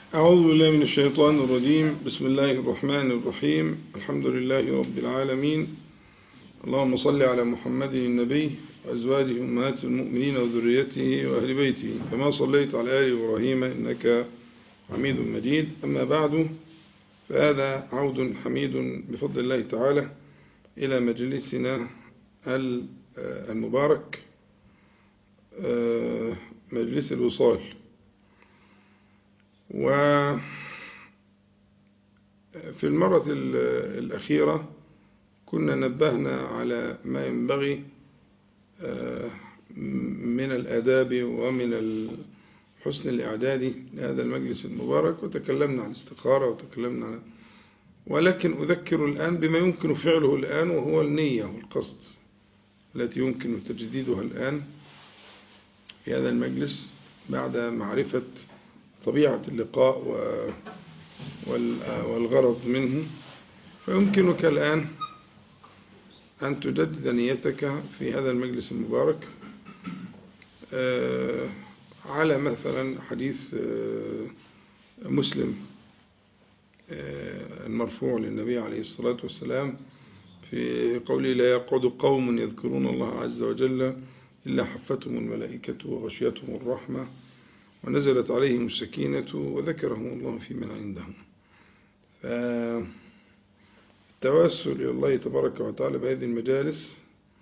أعوذ بالله من الشيطان الرجيم بسم الله الرحمن الرحيم الحمد لله رب العالمين اللهم صل على محمد النبي وأزواجه أمهات المؤمنين وذريته وأهل بيته كما صليت على آل إبراهيم إنك حميد مجيد أما بعد فهذا عود حميد بفضل الله تعالى إلى مجلسنا المبارك مجلس الوصال وفي المرة الأخيرة كنا نبهنا على ما ينبغي من الآداب ومن حسن الإعداد لهذا المجلس المبارك وتكلمنا عن الاستخارة وتكلمنا عن ولكن أذكر الآن بما يمكن فعله الآن وهو النية والقصد التي يمكن تجديدها الآن في هذا المجلس بعد معرفة طبيعة اللقاء والغرض منه فيمكنك الآن أن تجدد نيتك في هذا المجلس المبارك على مثلا حديث مسلم المرفوع للنبي عليه الصلاة والسلام في قوله لا يقعد قوم يذكرون الله عز وجل إلا حفتهم الملائكة وغشيتهم الرحمة ونزلت عليهم السكينة وذكرهم الله في من عندهم فالتوسل إلى الله تبارك وتعالى بهذه المجالس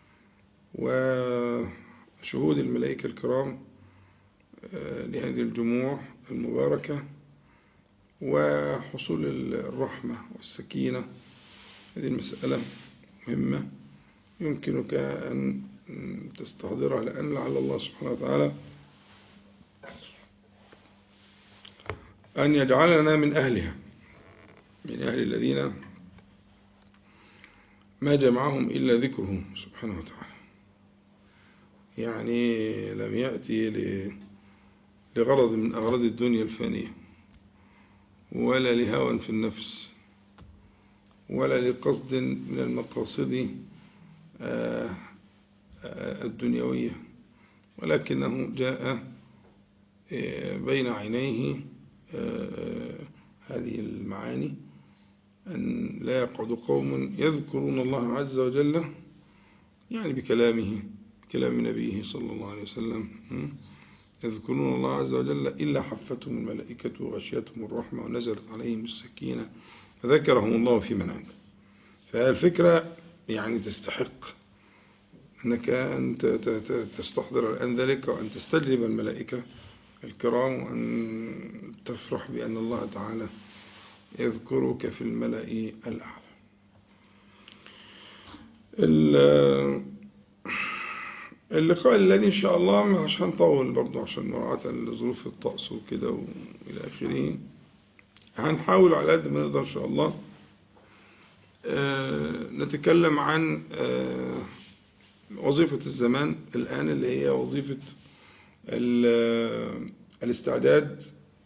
وشهود الملائكة الكرام لهذه الجموع المباركة وحصول الرحمة والسكينة هذه المسألة مهمة يمكنك أن تستحضرها لأن لعل الله سبحانه وتعالى أن يجعلنا من أهلها من أهل الذين ما جمعهم إلا ذكرهم سبحانه وتعالى يعني لم يأتي لغرض من أغراض الدنيا الفانية ولا لهوى في النفس ولا لقصد من المقاصد الدنيوية ولكنه جاء بين عينيه هذه المعاني أن لا يقعد قوم يذكرون الله عز وجل يعني بكلامه كلام نبيه صلى الله عليه وسلم يذكرون الله عز وجل إلا حفتهم الملائكة وغشيتهم الرحمة ونزلت عليهم السكينة فذكرهم الله في من عنده فالفكرة يعني تستحق أنك أن تستحضر الآن ذلك وأن تستجلب الملائكة الكرام وأن تفرح بأن الله تعالى يذكرك في الملأ الأعلى اللقاء الذي إن شاء الله مش هنطول برضو عشان مراعاة لظروف الطقس وكده وإلى آخره هنحاول على قد ما نقدر إن شاء الله نتكلم عن وظيفة الزمان الآن اللي هي وظيفة الاستعداد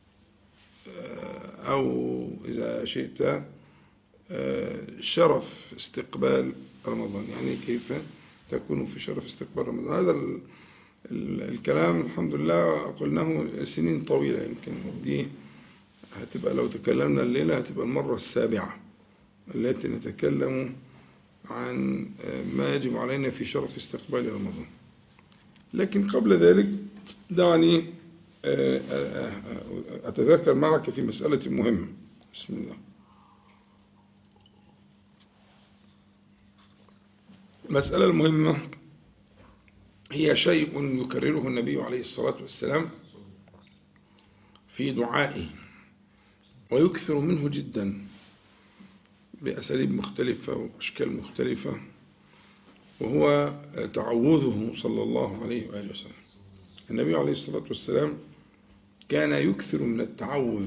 أو إذا شئت شرف استقبال رمضان يعني كيف تكون في شرف استقبال رمضان هذا الكلام الحمد لله قلناه سنين طويلة يمكن دي هتبقى لو تكلمنا الليلة هتبقى المرة السابعة التي نتكلم عن ما يجب علينا في شرف استقبال رمضان لكن قبل ذلك دعني أتذكر معك في مسألة مهمة بسم الله المسألة المهمة هي شيء يكرره النبي عليه الصلاة والسلام في دعائه ويكثر منه جدا بأساليب مختلفة وأشكال مختلفة وهو تعوذه صلى الله عليه وآله وسلم النبي عليه الصلاة والسلام كان يكثر من التعوذ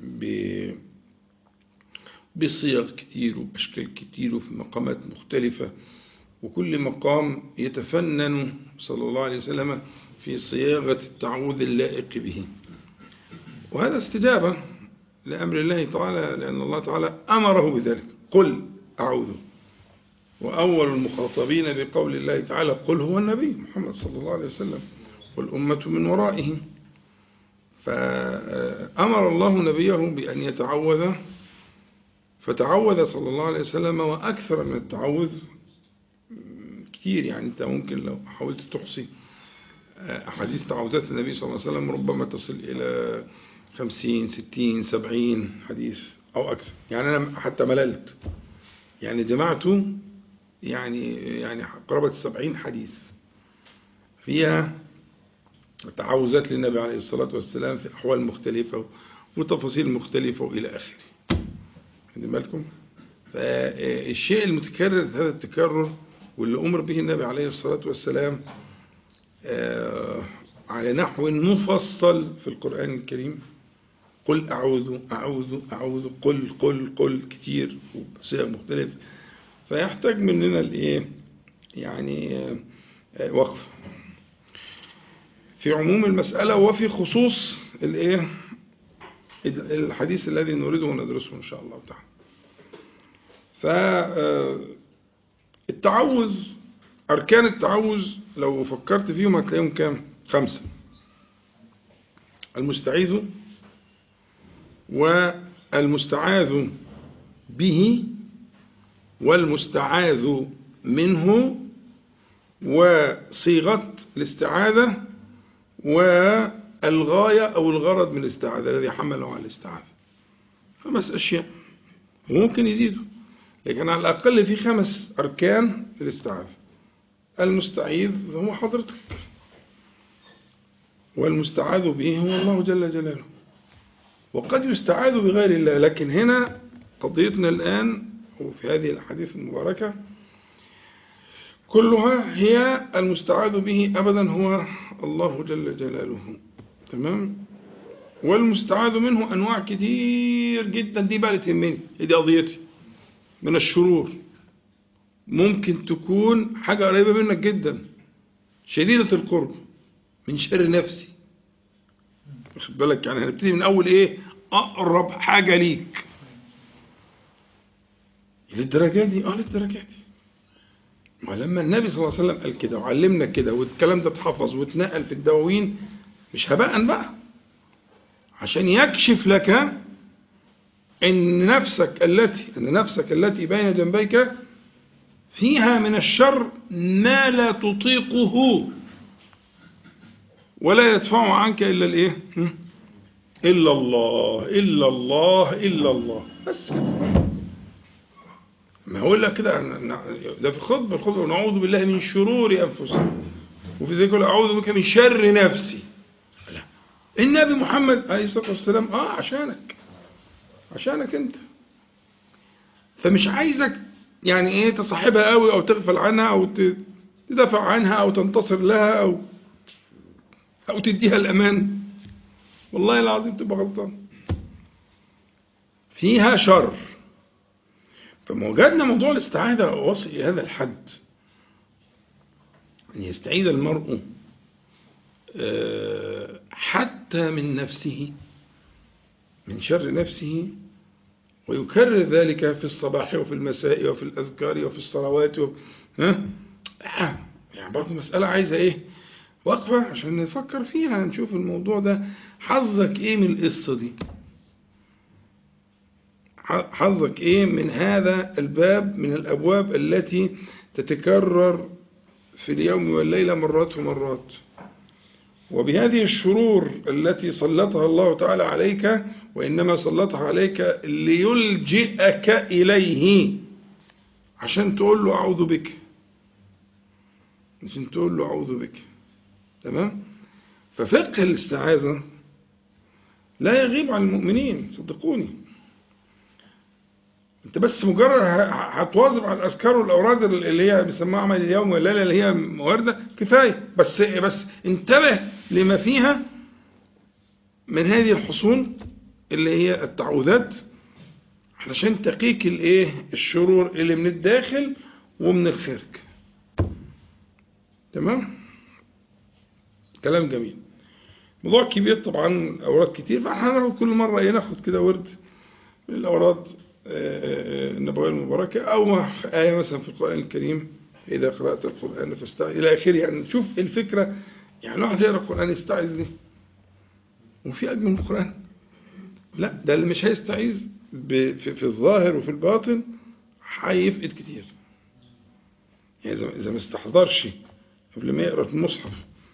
بصيغ كتير وبأشكال كتير وفي مقامات مختلفة وكل مقام يتفنن صلى الله عليه وسلم في صياغة التعوذ اللائق به وهذا استجابة لأمر الله تعالى لأن الله تعالى أمره بذلك قل أعوذ وأول المخاطبين بقول الله تعالى قل هو النبي محمد صلى الله عليه وسلم والأمة من ورائه ف فأمر الله نبيه بأن يتعوذ فتعوذ صلى الله عليه وسلم وأكثر من التعوذ كتير يعني أنت ممكن لو حاولت تحصي أحاديث تعوذات النبي صلى الله عليه وسلم ربما تصل إلى خمسين ستين سبعين حديث أو أكثر يعني أنا حتى مللت يعني جمعته يعني يعني قرابة السبعين حديث فيها تعوذات للنبي عليه الصلاة والسلام في أحوال مختلفة وتفاصيل مختلفة وإلى آخره خدي بالكم فالشيء المتكرر هذا التكرر واللي أمر به النبي عليه الصلاة والسلام على نحو مفصل في القرآن الكريم قل أعوذ أعوذ أعوذ قل قل قل كتير وبصيغ مختلفة فيحتاج مننا الإيه يعني وقف في عموم المسألة وفي خصوص الإيه الحديث الذي نريده ندرسه إن شاء الله تعالى فالتعوذ أركان التعوذ لو فكرت فيهم هتلاقيهم كام خمسة المستعيذ والمستعاذ به والمستعاذ منه وصيغة الاستعاذة والغاية أو الغرض من الاستعاذة الذي حمله على الاستعاذة خمس أشياء وممكن يزيدوا لكن على الأقل في خمس أركان الاستعاذة المستعيذ هو حضرتك والمستعاذ به هو الله جل جلاله وقد يستعاذ بغير الله لكن هنا قضيتنا الآن وفي هذه الحديث المباركة كلها هي المستعاذ به أبدا هو الله جل جلاله تمام والمستعاذ منه أنواع كتير جدا دي بقى تهمني دي قضيتي من الشرور ممكن تكون حاجة قريبة منك جدا شديدة القرب من شر نفسي واخد بالك يعني هنبتدي من أول إيه أقرب حاجة ليك للدرجة دي اه للدرجة دي ما لما النبي صلى الله عليه وسلم قال كده وعلمنا كده والكلام ده اتحفظ واتنقل في الدواوين مش هباء بقى عشان يكشف لك ان نفسك التي ان نفسك التي بين جنبيك فيها من الشر ما لا تطيقه ولا يدفع عنك الا الايه الا الله الا الله الا الله بس كده ما هقول لك كده ده في الخطبه الخطبه نعوذ بالله من شرور انفسنا وفي ذلك اعوذ بك من شر نفسي لا النبي محمد عليه الصلاه والسلام اه عشانك عشانك انت فمش عايزك يعني ايه تصاحبها قوي او تغفل عنها او تدافع عنها او تنتصر لها او او تديها الامان والله العظيم تبقى غلطان فيها شر فما وجدنا موضوع الاستعاذة وصل إلى هذا الحد أن يستعيذ المرء حتى من نفسه من شر نفسه ويكرر ذلك في الصباح وفي المساء وفي الأذكار وفي الصلوات و... ها؟ يعني برضه مسألة عايزة إيه وقفة عشان نفكر فيها نشوف الموضوع ده حظك إيه من القصة دي حظك إيه من هذا الباب من الأبواب التي تتكرر في اليوم والليلة مرات ومرات وبهذه الشرور التي سلطها الله تعالى عليك وإنما سلطها عليك ليلجئك إليه عشان تقول له أعوذ بك عشان تقول له أعوذ بك تمام ففقه الاستعاذة لا يغيب عن المؤمنين صدقوني انت بس مجرد هتواظب على الاذكار والاوراد اللي هي بيسموها عمل اليوم والليله اللي هي موارده كفايه بس بس انتبه لما فيها من هذه الحصون اللي هي التعوذات علشان تقيك الايه الشرور اللي من الداخل ومن الخارج تمام كلام جميل موضوع كبير طبعا اوراد كتير فاحنا هناخد كل مره ايه ناخد كده ورد من الاوراد النبوية المباركة أو آية مثلا في القرآن الكريم إذا قرأت القرآن فاستعذ إلى آخره يعني نشوف الفكرة يعني واحد يقرأ القرآن يستعذ ليه وفي أجمل من القرآن لا ده اللي مش هيستعيذ ب- في في الظاهر وفي الباطن هيفقد كتير يعني إذا- إذا ما استحضرش قبل ما يقرأ في المصحف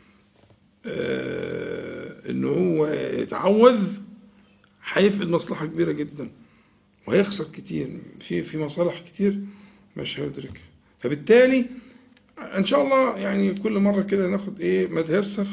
آه، إن هو يتعوذ هيفقد مصلحة كبيرة جدا وهيخسر كتير في في مصالح كتير مش هيدركها فبالتالي ان شاء الله يعني كل مره كده ناخد ايه ما تيسر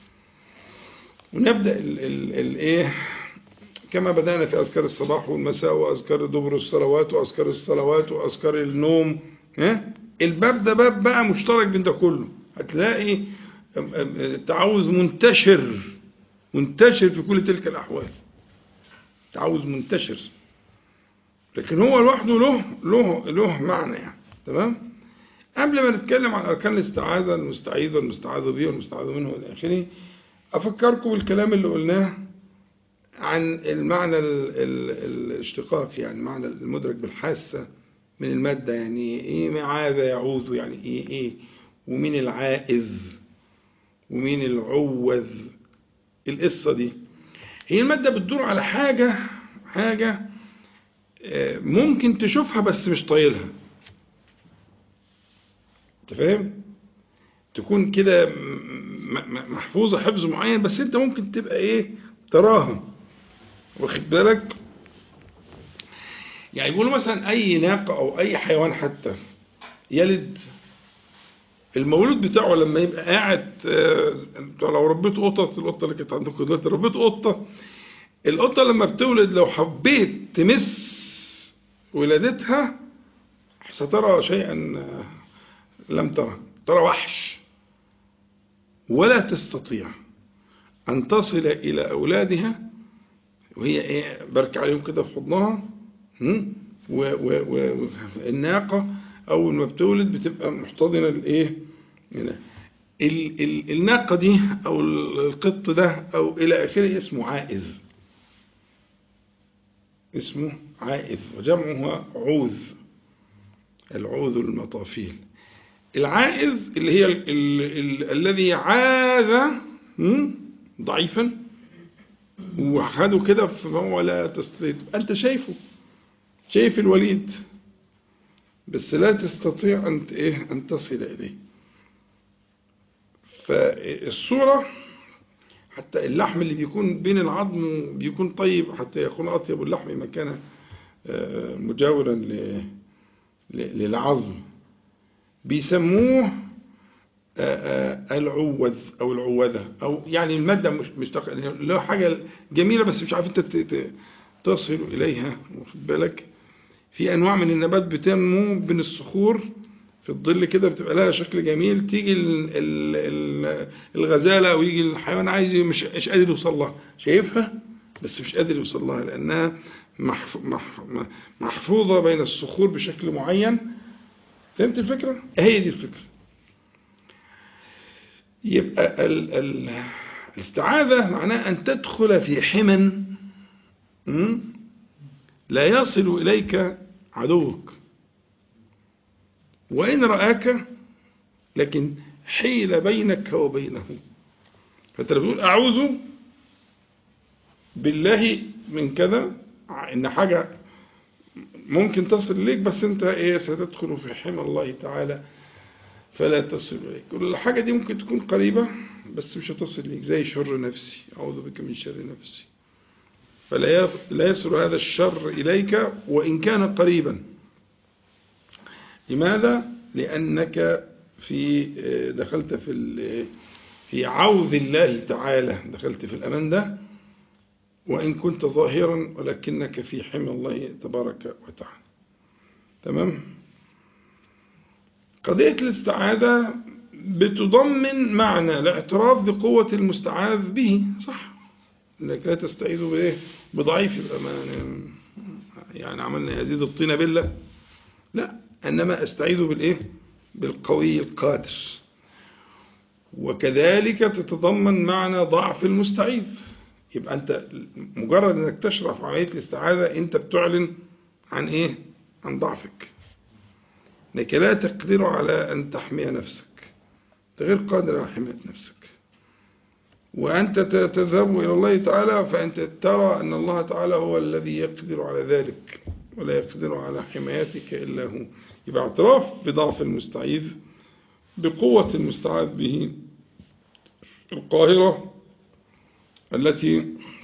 ونبدا ال ال الايه كما بدانا في اذكار الصباح والمساء واذكار دبر الصلوات واذكار الصلوات واذكار النوم ها الباب ده باب بقى مشترك بين ده كله هتلاقي أم- أم- التعوذ منتشر منتشر في كل تلك الاحوال تعوذ منتشر لكن هو لوحده له له له معنى يعني تمام قبل ما نتكلم عن اركان الاستعاذه المستعيذ والمستعاذ به والمستعاذ منه والى اخره افكركم بالكلام اللي قلناه عن المعنى ال- ال- الاشتقاقي يعني المعنى المدرك بالحاسه من الماده يعني ايه معاذ يعوذ يعني ايه ايه ومين العائذ ومين العوذ القصه دي هي الماده بتدور على حاجه حاجه آه، ممكن تشوفها بس مش طايلها انت فاهم تكون كده م- م- محفوظه حفظ معين بس انت ممكن تبقى ايه تراها واخد بالك يعني بيقولوا مثلا اي ناقه او اي حيوان حتى يلد المولود بتاعه لما يبقى قاعد آه، انت لو ربيت قطط القطه اللي كانت عندكم دلوقتي ربيت قطه القطه لما بتولد لو حبيت تمس ولادتها سترى شيئا آه، لم ترى ترى وحش ولا تستطيع أن تصل إلى أولادها وهي إيه بركة عليهم كده في حضنها هم؟ و- و- و- والناقة أول ما بتولد بتبقى محتضنة الإيه هنا ال- ال- الناقة دي أو القط ده أو إلى آخره اسمه عائذ اسمه عائذ وجمعها عوذ العوذ المطافيل العائذ اللي هي ال ال ال الذي عاذ م? ضعيفا وخده كده فهو لا تستطيع انت شايفه شايف الوليد بس لا تستطيع ان ت- ايه ان تصل اليه فالصوره حتى اللحم اللي بيكون بين العظم بيكون طيب حتى يكون اطيب اللحم مكان آه، مجاورا ل- ل- للعظم بيسموه آه، آه، العوذ او العوذه او يعني الماده مش مشتق له حاجه جميله بس مش عارف انت ت- ت- تصل اليها واخد بالك في انواع من النبات بتنمو بين الصخور في الظل كده بتبقى لها شكل جميل تيجي ال- ال- ال- الغزاله او يجي الحيوان عايز مش مش قادر يوصل لها شايفها بس مش قادر يوصل لها لانها محف- مح- محفوظه بين الصخور بشكل معين فهمت الفكرة؟ هي دي الفكرة يبقى ال ال الاستعاذة معناها أن تدخل في حمى م? لا يصل إليك عدوك وإن رآك لكن حيل بينك وبينه فأنت لما بتقول أعوذ بالله من كذا إن حاجة ممكن تصل إليك بس أنت إيه ستدخل في حمى الله تعالى فلا تصل إليك الحاجة دي ممكن تكون قريبة بس مش هتصل إليك زي شر نفسي أعوذ بك من شر نفسي فلا ي- لا يصل هذا الشر إليك وإن كان قريبا لماذا؟ لأنك في دخلت في ال- في عوذ الله تعالى دخلت في الأمان ده وإن كنت ظاهرا ولكنك في حمى الله تبارك وتعالى تمام قضية الاستعاذة بتضمن معنى الاعتراف بقوة المستعاذ به صح انك لا تستعيذ بايه بضعيف يبقى ما يعني عملنا يزيد الطين بالله لا انما استعيذ بالايه بالقوي القادر وكذلك تتضمن معنى ضعف المستعيذ يبقى انت مجرد انك تشرع في عمليه الاستعاذه انت بتعلن عن ايه عن ضعفك انك لا تقدر على ان تحمي نفسك انت غير قادر على حمايه نفسك وأنت تذهب إلى الله تعالى فأنت ترى أن الله تعالى هو الذي يقدر على ذلك ولا يقدر على حمايتك إلا هو يبقى اعتراف بضعف المستعيذ بقوة المستعاذ به القاهرة التي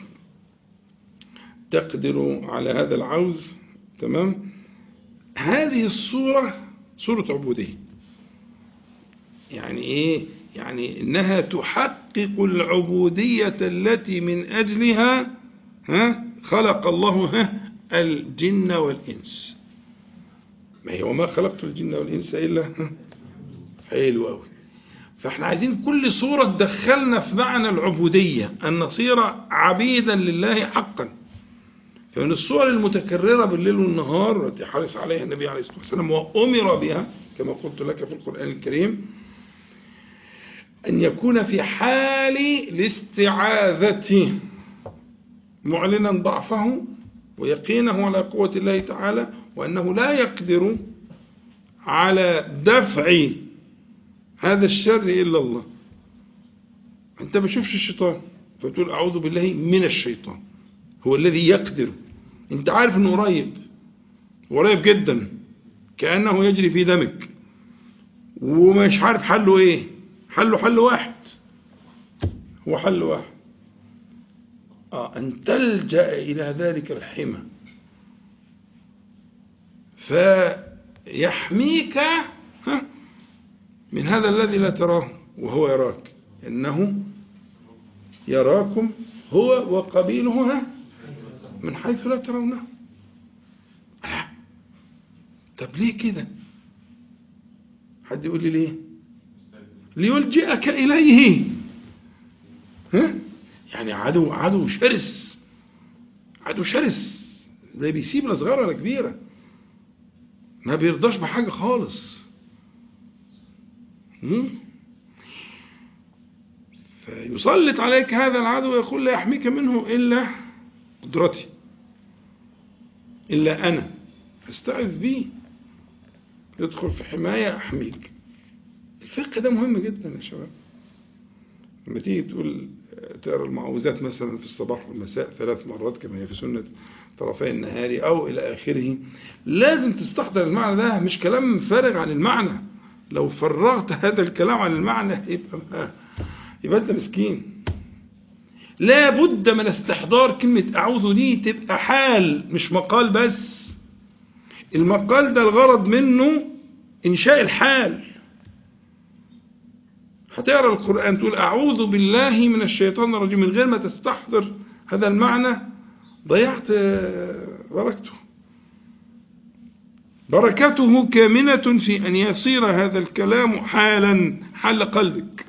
تقدر على هذا العوز تمام هذه الصورة صورة عبودية يعني ايه يعني انها تحقق العبودية التي من اجلها ها خلق الله ها الجن والانس ما هي وما خلقت الجن والانس الا ها حلو قوي فاحنا عايزين كل صورة تدخلنا في معنى العبودية أن نصير عبيدا لله حقا فمن الصور المتكررة بالليل والنهار التي حرص عليها النبي عليه الصلاة والسلام وأمر بها كما قلت لك في القرآن الكريم أن يكون في حال الاستعاذة معلنا ضعفه ويقينه على قوة الله تعالى وأنه لا يقدر على دفع هذا الشر إلا الله أنت ما شوفش الشيطان فتقول أعوذ بالله من الشيطان هو الذي يقدر أنت عارف أنه قريب قريب جدا كأنه يجري في دمك ومش عارف حله إيه حله حل واحد هو حل واحد آه أن تلجأ إلى ذلك الحمى فيحميك ها من هذا الذي لا تراه وهو يراك إنه يراكم هو وقبيله ها من حيث لا ترونه لا طب ليه كده حد يقول لي ليه ليلجئك إليه ها يعني عدو عدو شرس عدو شرس ده بيسيب لا صغيره ولا كبيره ما بيرضاش بحاجه خالص فيسلط عليك هذا العدو ويقول لا يحميك منه إلا قدرتي إلا أنا فاستعذ بي يدخل في حماية أحميك الفقه ده مهم جدا يا شباب لما تيجي تقول تقرا المعوذات مثلا في الصباح والمساء ثلاث مرات كما هي في سنة طرفي النهار أو إلى آخره لازم تستحضر المعنى ده مش كلام فارغ عن المعنى لو فرغت هذا الكلام عن المعنى يبقى يبقى أنت مسكين لا بد من استحضار كلمة أعوذ دي تبقى حال مش مقال بس المقال ده الغرض منه إنشاء الحال هتقرا القرآن تقول أعوذ بالله من الشيطان الرجيم من غير ما تستحضر هذا المعنى ضيعت بركته بركته كامنة في أن يصير هذا الكلام حالا حال قلبك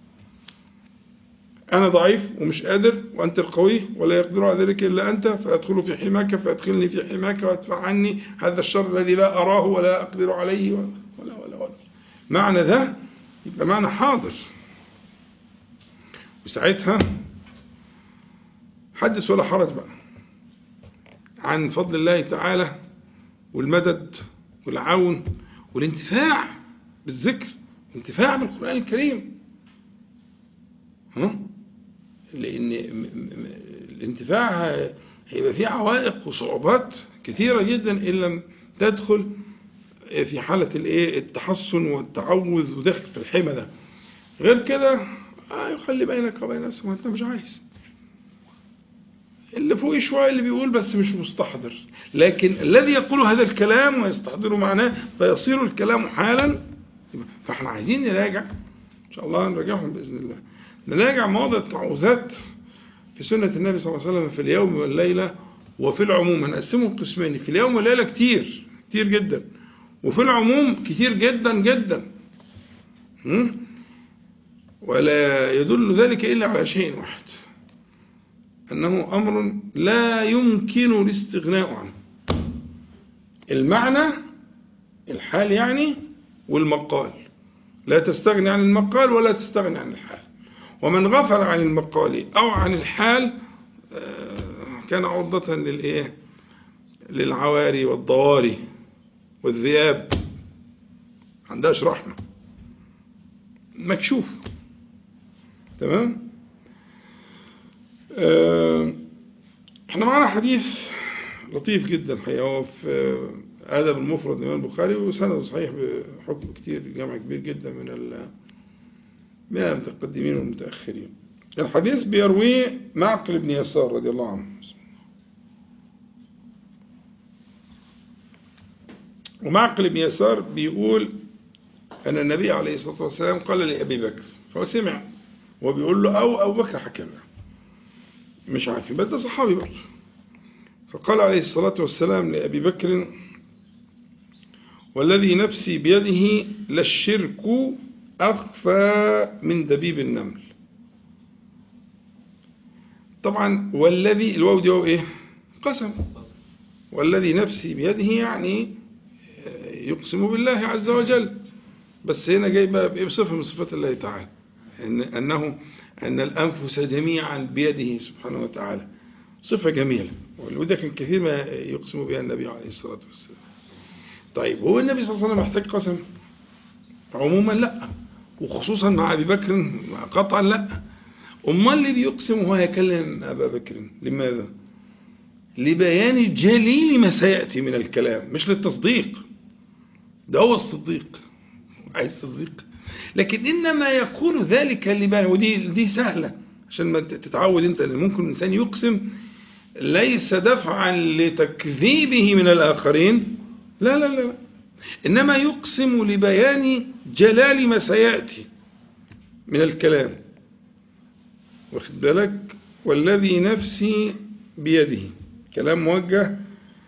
أنا ضعيف ومش قادر وأنت القوي ولا يقدر على ذلك إلا أنت فأدخل في حماك فأدخلني في حماك وادفع عني هذا الشر الذي لا أراه ولا أقدر عليه ولا ولا ولا معنى ده يبقى معنى حاضر وساعتها حدث ولا حرج بقى عن فضل الله تعالى والمدد والعون والانتفاع بالذكر الانتفاع بالقرآن الكريم ها لأن الانتفاع هيبقى فيه عوائق وصعوبات كثيرة جدا إن لم تدخل في حالة الايه التحصن والتعوذ ودخل في الحمى ده غير كده آه يخلي بينك وبين نفسك ما انت مش عايز اللي فوق شوية اللي بيقول بس مش مستحضر لكن الذي يقول هذا الكلام ويستحضر معناه فيصير الكلام حالا فاحنا عايزين نراجع ان شاء الله نراجعهم باذن الله نراجع مواضع التعوذات في سنة النبي صلى الله عليه وسلم في اليوم والليلة وفي العموم هنقسمهم قسمين في اليوم والليلة كتير كتير جدا وفي العموم كتير جدا جدا ولا يدل ذلك إلا على شيء واحد أنه أمر لا يمكن الاستغناء عنه المعنى الحال يعني والمقال لا تستغني عن المقال ولا تستغني عن الحال ومن غفل عن المقال أو عن الحال كان عرضة للإيه للعواري والضواري والذئاب عندهاش رحمة مكشوف تمام آه، احنا معنا حديث لطيف جدا الحقيقة هو في أدب المفرد الإمام البخاري وسنده صحيح بحكم كتير جمع كبير جدا من ال من المتقدمين والمتأخرين الحديث بيرويه معقل بن يسار رضي الله عنه ومعقل بن يسار بيقول أن النبي عليه الصلاة والسلام قال لأبي بكر فهو سمع وبيقول له أو أبو بكر حكى له مش عارفين بس ده صحابي برضه فقال عليه الصلاة والسلام لأبي بكر والذي نفسي بيده للشرك أخفى من دبيب النمل طبعا والذي الواو دي هو ايه قسم والذي نفسي بيده يعني يقسم بالله عز وجل بس هنا جاي بقى بصفة من صفات الله تعالى إن أنه أن الأنفس جميعا بيده سبحانه وتعالى صفة جميلة وده كان كثير ما يقسم بها النبي عليه الصلاة والسلام طيب هو النبي صلى الله عليه وسلم محتاج قسم عموما لا وخصوصا مع أبي بكر قطعا لا أمال اللي بيقسم وهو يكلم أبا بكر لماذا لبيان جليل ما سيأتي من الكلام مش للتصديق ده هو الصديق عايز تصديق لكن إنما يقول ذلك لبيان ودي دي سهلة عشان ما تتعود انت ان ممكن الانسان يقسم ليس دفعا لتكذيبه من الآخرين لا لا لا إنما يقسم لبيان جلال ما سيأتي من الكلام واخد بالك والذي نفسي بيده كلام موجه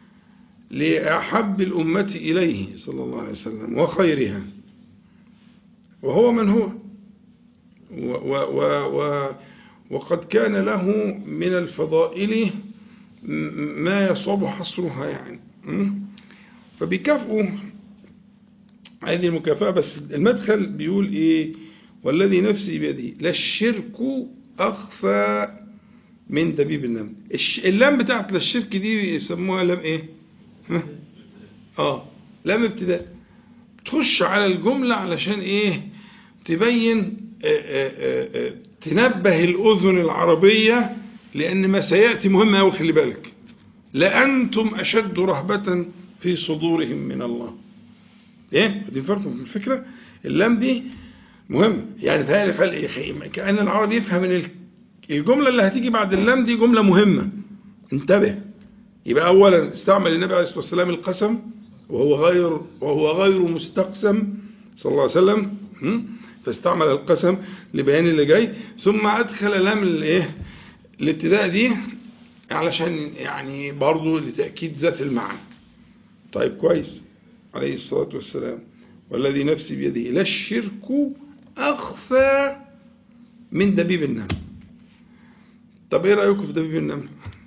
لأحب الأمة إليه صلى الله عليه وسلم وخيرها وهو من هو و و و و وقد كان له من الفضائل ما يصعب حصرها يعني فبيكافئوا هذه المكافأة بس المدخل بيقول إيه والذي نفسي بيده لا الشرك أخفى من دبيب النمل اللام بتاعت للشرك دي يسموها لام إيه ها؟ آه لام ابتداء تخش على الجملة علشان إيه تبين آآ آآ تنبه الأذن العربية لأن ما سيأتي مهم أوي خلي بالك لأنتم أشد رهبة في صدورهم من الله إيه؟ دي فرق في الفكرة اللام دي مهم يعني تهيألي خلق كأن العربي يفهم ان الجملة اللي هتيجي بعد اللام دي جملة مهمة انتبه يبقى أولا استعمل النبي عليه الصلاة والسلام القسم وهو غير وهو غير مستقسم صلى الله عليه وسلم فاستعمل القسم لبيان اللي جاي ثم أدخل لام الايه الابتداء دي علشان يعني برضه لتأكيد ذات المعنى طيب كويس عليه الصلاة والسلام والذي نفسي بيده لا الشرك أخفى من دبيب النمل طب ايه رأيكم في دبيب النمل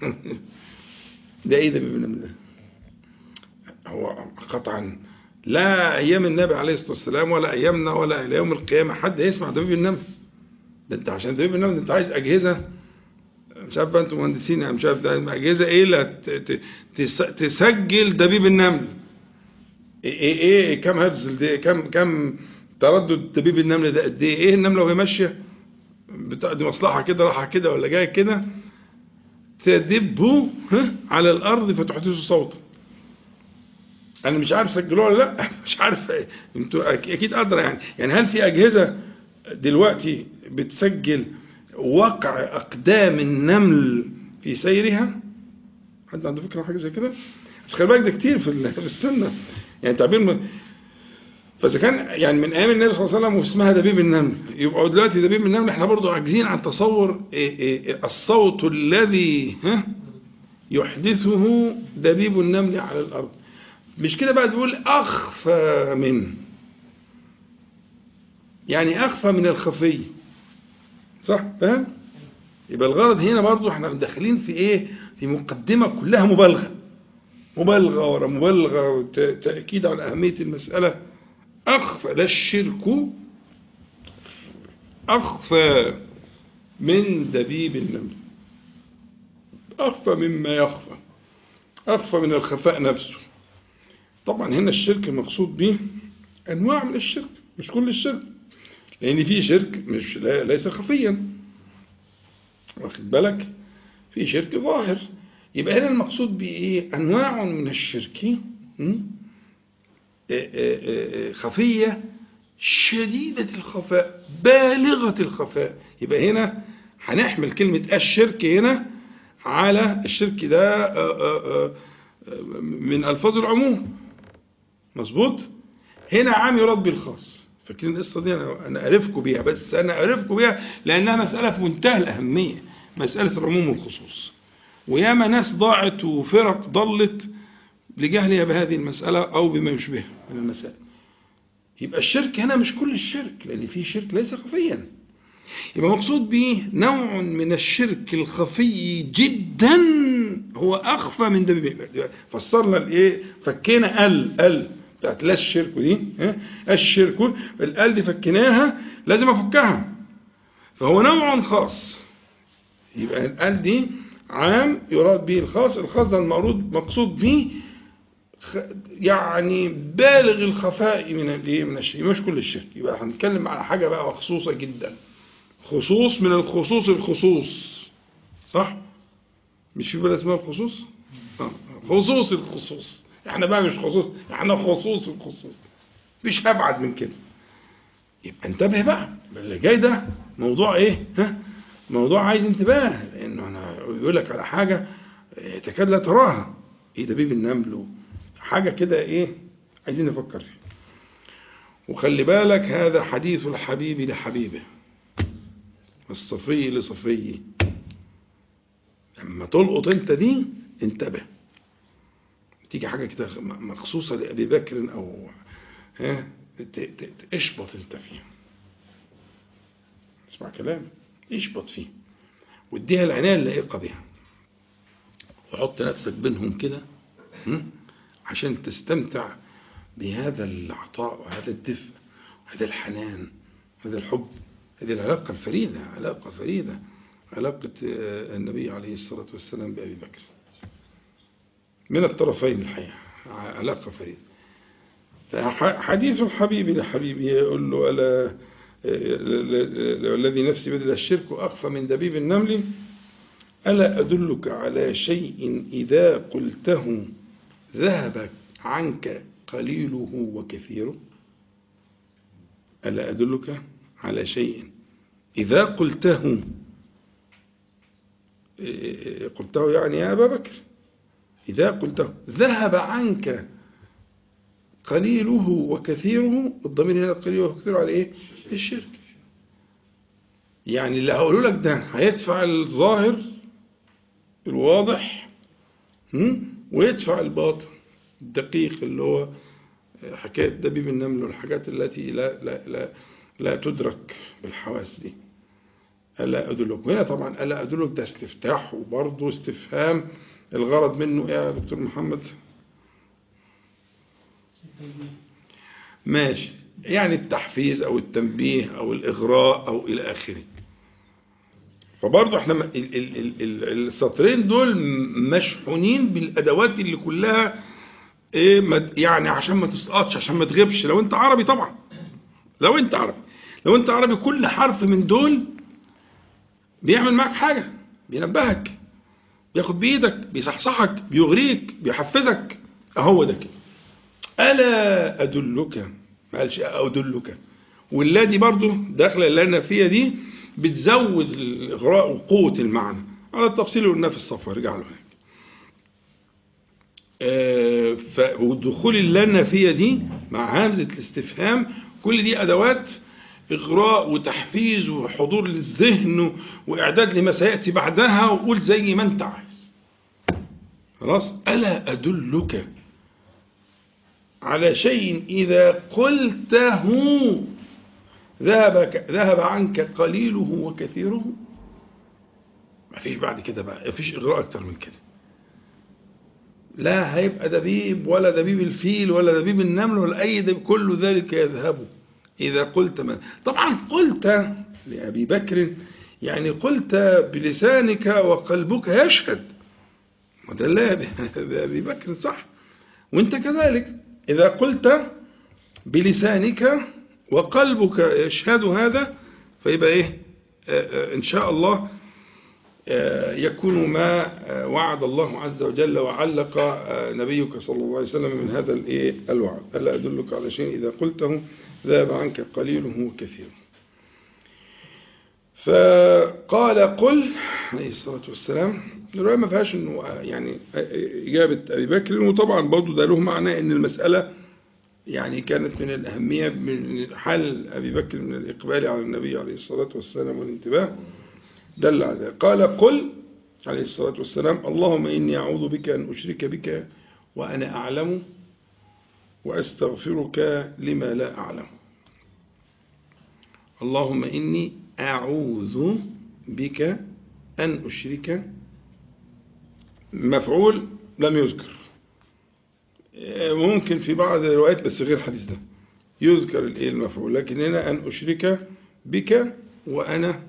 ده ايه دبيب النمل ده هو قطعا لا ايام النبي عليه الصلاة والسلام ولا ايامنا ولا الى يوم القيامة حد يسمع دبيب النمل ده انت عشان دبيب النمل انت عايز اجهزة مش عارف انتم مهندسين يعني مش عارف ده اجهزة ايه اللي تسجل دبيب النمل ايه ايه, إيه كم هرتز دي كم كم تردد دبيب النمل ده قد ايه ايه النمله وهي ماشيه بتقضي مصلحه كده رايحه كده ولا جايه كده تدبه على الارض فتحدث صوتا انا مش عارف سجلوها ولا لا مش عارف انتوا اكيد قادره يعني يعني هل في اجهزه دلوقتي بتسجل وقع اقدام النمل في سيرها حد عنده فكره حاجه زي كده بس خلي بالك ده كتير في السنه يعني تعبير من فاذا كان يعني من ايام النبي صلى الله عليه وسلم واسمها دبيب النمل يبقى دلوقتي دبيب النمل احنا برضو عاجزين عن تصور إيه إيه الصوت الذي ها يحدثه دبيب النمل على الارض مش كده بقى تقول اخفى من يعني اخفى من الخفي صح فاهم يبقى الغرض هنا برضو احنا داخلين في ايه في مقدمه كلها مبالغه مبالغة ورا مبالغة وتأكيد على أهمية المسألة أخفى لا الشرك أخفى من دبيب النمل أخفى مما يخفى أخفى من الخفاء نفسه طبعا هنا الشرك المقصود به أنواع من الشرك مش كل الشرك لأن في شرك مش ليس خفيا واخد بالك في شرك ظاهر يبقى هنا المقصود بإيه أنواع من الشرك م? آه، آه، آه، خفية شديدة الخفاء بالغة الخفاء يبقى هنا هنحمل كلمة الشرك هنا على الشرك ده آه، آه، آه، من ألفاظ العموم مظبوط هنا عام يراد بالخاص فاكرين القصة دي أنا أنا أعرفكم بيها بس أنا أعرفكم بيها لأنها مسألة في منتهى الأهمية مسألة العموم والخصوص وياما ناس ضاعت وفرق ضلت لجهلها بهذه المسألة أو بما يشبهها من المسائل يبقى الشرك هنا مش كل الشرك لأن في شرك ليس خفيا يبقى مقصود به نوع من الشرك الخفي جدا هو أخفى من دم فسرنا الإيه فكينا ال ال بتاعت لا الشرك دي ها؟ الشرك الال دي فكيناها لازم أفكها فهو نوع خاص يبقى الال دي عام يراد به الخاص الخاص ده المقصود مقصود به خ- يعني بالغ الخفاء من الايه من الشرك مش كل الشرك يبقى هنتكلم على حاجه بقى مخصوصه جدا خصوص من الخصوص الخصوص صح مش في بقى اسمها الخصوص آه. خصوص الخصوص احنا بقى مش خصوص احنا خصوص الخصوص مش ابعد من كده يبقى انتبه بقى اللي جاي ده موضوع ايه ها موضوع عايز انتباه لانه انا يقول لك على حاجه إيه، تكاد لا تراها ايه دبيب النمل حاجه كده ايه عايزين نفكر فيها وخلي بالك هذا حديث الحبيب لحبيبه الصفي لصفيه لما تلقط انت دي انتبه تيجي حاجه كده مخصوصه لابي بكر او ها ت- ت- ت- اشبط انت فيها اسمع كلامي اشبط فيه واديها العنايه اللائقه بها وحط نفسك بينهم كده هم؟ عشان تستمتع بهذا العطاء وهذا الدفء وهذا الحنان هذا الحب هذه العلاقة الفريدة علاقة فريدة علاقة آه، النبي عليه الصلاة والسلام بأبي بكر من الطرفين الحقيقة علاقة فريدة فحديث الحبيب لحبيبه يقول له ألا آه، الذي نفسي بدل الشرك أخفى من دبيب النمل ألا أدلك على شيء إذا قلته ذهب عنك قليله وكثيره ألا أدلك على شيء إذا قلته إيه، قلته يعني يا أبا بكر إذا قلته ذهب عنك قليله وكثيره الضمير هنا قليله وكثيره على إيه؟ الشرك يعني اللي هقوله لك ده هيدفع الظاهر الواضح هم؟ ويدفع الباطن الدقيق اللي هو حكاية دبيب النمل والحاجات التي لا, لا, لا, لا تدرك بالحواس دي ألا أدلك هنا طبعا ألا أدلك ده استفتاح وبرضه استفهام الغرض منه إيه يا دكتور محمد ماشي يعني التحفيز أو التنبيه أو الإغراء أو إلى آخره فبرضه احنا م- ال- ال- ال- ال- السطرين دول مشحونين بالادوات اللي كلها ايه ما- يعني عشان ما تسقطش عشان ما تغيبش لو انت عربي طبعا لو انت عربي لو انت عربي كل حرف من دول بيعمل معك حاجه بينبهك بياخد بايدك بيصحصحك بيغريك بيحفزك اهو ده كده الا ادلك ما قالش ادلك والذي برضو داخله اللي انا فيها دي بتزود الاغراء وقوه المعنى على التفصيل قلناه في الصفحه ارجع له هناك آه، ف- ودخول اللنا فيها دي مع همزه الاستفهام كل دي ادوات اغراء وتحفيز وحضور للذهن واعداد لما سياتي بعدها وقول زي ما انت عايز خلاص الا ادلك على شيء اذا قلته ذهب ذهب عنك قليله وكثيره ما فيش بعد كده بقى ما فيش اغراء اكتر من كده لا هيبقى دبيب ولا دبيب الفيل ولا دبيب النمل ولا اي دبيب كل ذلك يذهب اذا قلت ما طبعا قلت لابي بكر يعني قلت بلسانك وقلبك يشهد وده لا بابي بكر صح وانت كذلك اذا قلت بلسانك وقلبك يشهد هذا فيبقى ايه آه، آه، ان شاء الله يكون ما وعد الله عز وجل وعلق نبيك صلى الله عليه وسلم من هذا الايه الوعد ألا أدلك على شيء إذا قلته ذهب عنك قليله وكثيره فقال قل عليه الصلاة والسلام الرواية ما فيهاش انه يعني إجابة أبي بكر وطبعا برضه ده له معنى ان المسألة يعني كانت من الأهمية من حال أبي بكر من الإقبال على النبي عليه الصلاة والسلام والانتباه دل على ذلك قال قل عليه الصلاة والسلام اللهم إني أعوذ بك أن أشرك بك وأنا أعلم وأستغفرك لما لا أعلم اللهم إني أعوذ بك أن أشرك مفعول لم يذكر ممكن في بعض الروايات بس غير الحديث ده يذكر الايه المفعول لكن هنا أن أشرك بك وأنا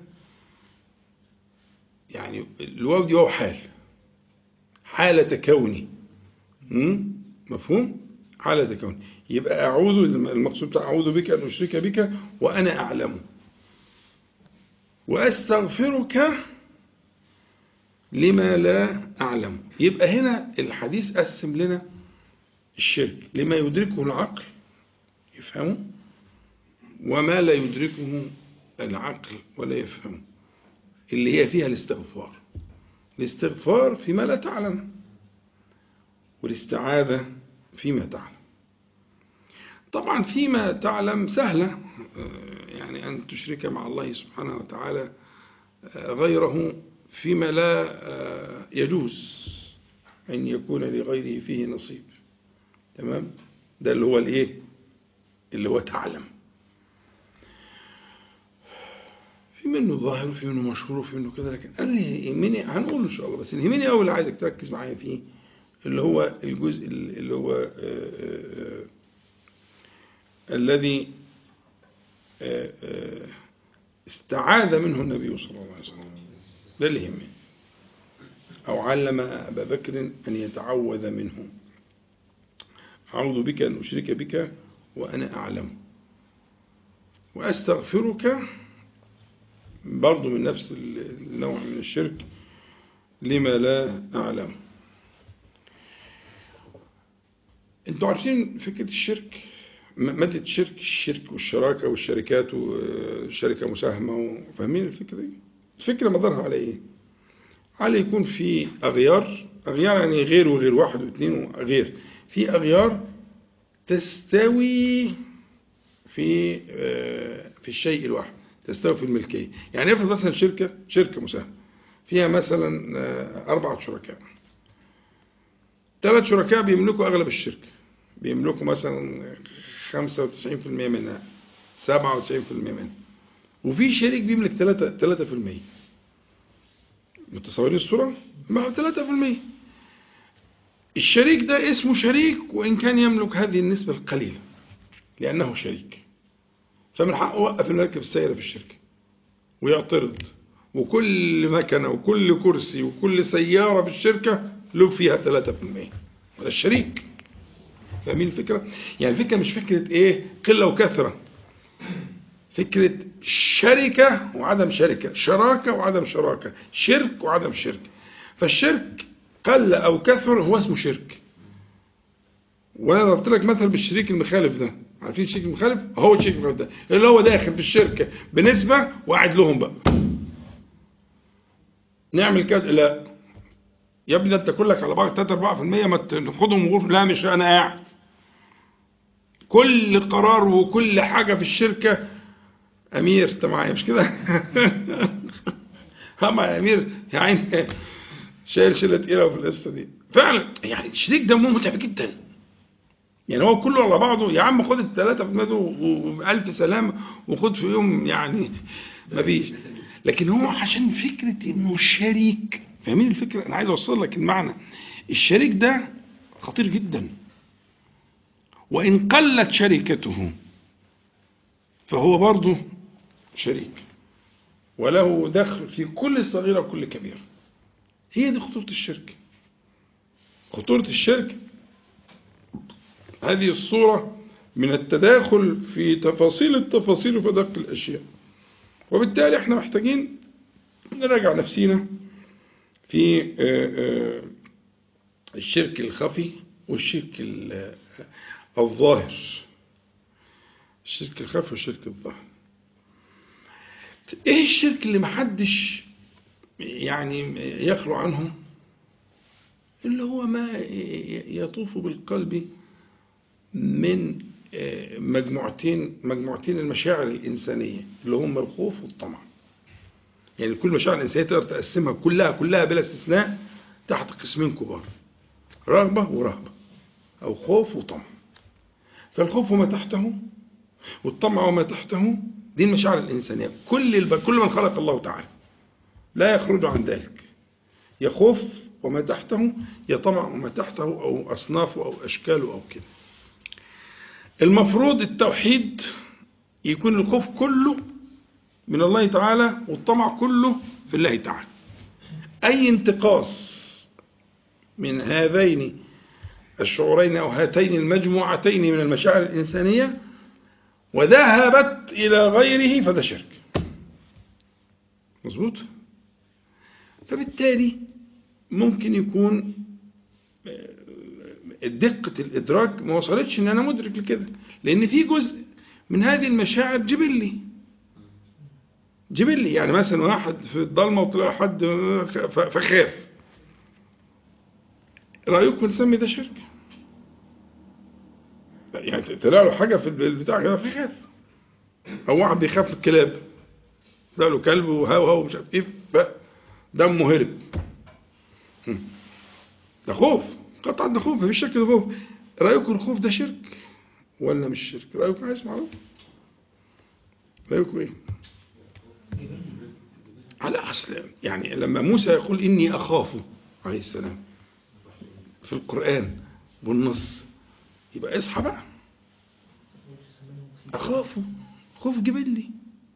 يعني الواو دي واو حال حالة كوني مفهوم حالة كوني يبقى أعوذ المقصود بتاع أعوذ بك أن أشرك بك وأنا أعلم وأستغفرك لما لا أعلم يبقى هنا الحديث قسم لنا الشرك لما يدركه العقل يفهمه وما لا يدركه العقل ولا يفهمه اللي هي فيها الاستغفار الاستغفار فيما لا تعلم والاستعاذة فيما تعلم طبعا فيما تعلم سهلة يعني أن تشرك مع الله سبحانه وتعالى غيره فيما لا يجوز أن يكون لغيره فيه نصيب تمام ده اللي هو الايه اللي هو تعلم في منه ظاهر وفي منه مشهور وفي منه كده لكن انا يهمني هنقول ان شاء الله بس اللي يهمني اول عايزك تركز معايا فيه اللي هو الجزء اللي هو آآ آآ الذي آآ استعاذ منه النبي صلى الله عليه وسلم ده اللي يهمني أو علم أبا بكر أن يتعوذ منه أعوذ بك أن أشرك بك وأنا أعلم وأستغفرك برضو من نفس النوع من الشرك لما لا أعلم انتوا عارفين فكرة الشرك مادة الشرك الشرك والشراكة والشركات والشركة مساهمة فاهمين الفكرة دي الفكرة مدارها على ايه على يكون في أغيار أغيار يعني غير وغير واحد واثنين وغير في أغيار تستوي في في الشيء الواحد تستوي في الملكية يعني افرض مثلا شركة شركة مساهمة فيها مثلا أربعة شركاء ثلاث شركاء بيملكوا أغلب الشركة بيملكوا مثلا 95% منها 97% منها وفي شريك بيملك 3 3% متصورين الصورة؟ ما هو 3% الشريك ده اسمه شريك وإن كان يملك هذه النسبة القليلة لأنه شريك فمن حقه وقف المركب السيرة في الشركة ويعترض وكل مكنة وكل كرسي وكل سيارة في الشركة له فيها 3% وده الشريك فاهمين الفكرة؟ يعني الفكرة مش فكرة ايه قلة وكثرة فكرة شركة وعدم شركة شراكة وعدم شراكة شرك وعدم شرك فالشرك قل أو كثر هو اسمه شرك وأنا ضربت لك مثل بالشريك المخالف ده عارفين الشريك المخالف هو الشريك المخالف ده اللي هو داخل في الشركة بنسبة وقاعد لهم بقى نعمل كده لا يا ابني ده انت كلك على بعض 3 4% ما تاخدهم وقول لا مش انا قاعد كل قرار وكل حاجة في الشركة امير انت معايا مش كده هم يا امير يا عيني شايل شله تقيله في القصه دي فعلا يعني الشريك ده متعب جدا يعني هو كله على بعضه يا عم خد الثلاثه في دماغه وبألف سلامه وخد في يوم يعني مفيش لكن هو عشان فكره انه شريك فاهمين الفكره انا عايز اوصل لك المعنى الشريك ده خطير جدا وان قلت شركته فهو برضه شريك وله دخل في كل صغيرة وكل كبيرة هي دي خطورة الشرك خطورة الشرك هذه الصورة من التداخل في تفاصيل التفاصيل وفي دق الأشياء وبالتالي احنا محتاجين نراجع نفسينا في آه، آه، الشرك الخفي والشرك ال- الظاهر الشرك الخفي والشرك الظاهر ايه الشرك اللي محدش يعني يخلو عنه اللي هو ما يطوف بالقلب من آه، مجموعتين مجموعتين المشاعر الإنسانية اللي هم الخوف والطمع يعني كل مشاعر الإنسانية تقدر تقسمها كلها كلها بلا استثناء تحت قسمين كبار رغبة ورهبة أو خوف وطمع فالخوف وما تحته والطمع وما تحته دي المشاعر الإنسانية كل الب... كل من خلق الله تعالى لا يخرج عن ذلك يخوف وما تحته يطمع وما تحته أو أصنافه أو أشكاله أو كده المفروض التوحيد يكون الخوف كله من الله تعالى والطمع كله في الله تعالى أي انتقاص من هذين الشعورين أو هاتين المجموعتين من المشاعر الإنسانية وذهبت إلى غيره فده شرك مظبوط فبالتالي ممكن يكون دقة الإدراك ما وصلتش إن أنا مدرك لكده لأن في جزء من هذه المشاعر جبلي جبلي يعني مثلا واحد في الضلمة وطلع حد فخاف رأيكم نسمي ده شرك يعني طلع له حاجة في البتاع كده فخاف أو واحد بيخاف من الكلاب طلع له كلب وهاو هاو مش عارف إيه دمه هرب ده خوف قطعا ده خوف مفيش شك ده خوف رأيكم الخوف ده شرك ولا مش شرك رأيكم عايز معروف رأيكم ايه على أصل يعني لما موسى يقول إني أخاف عليه السلام في القرآن بالنص يبقى اصحى بقى أخاف خوف جبلي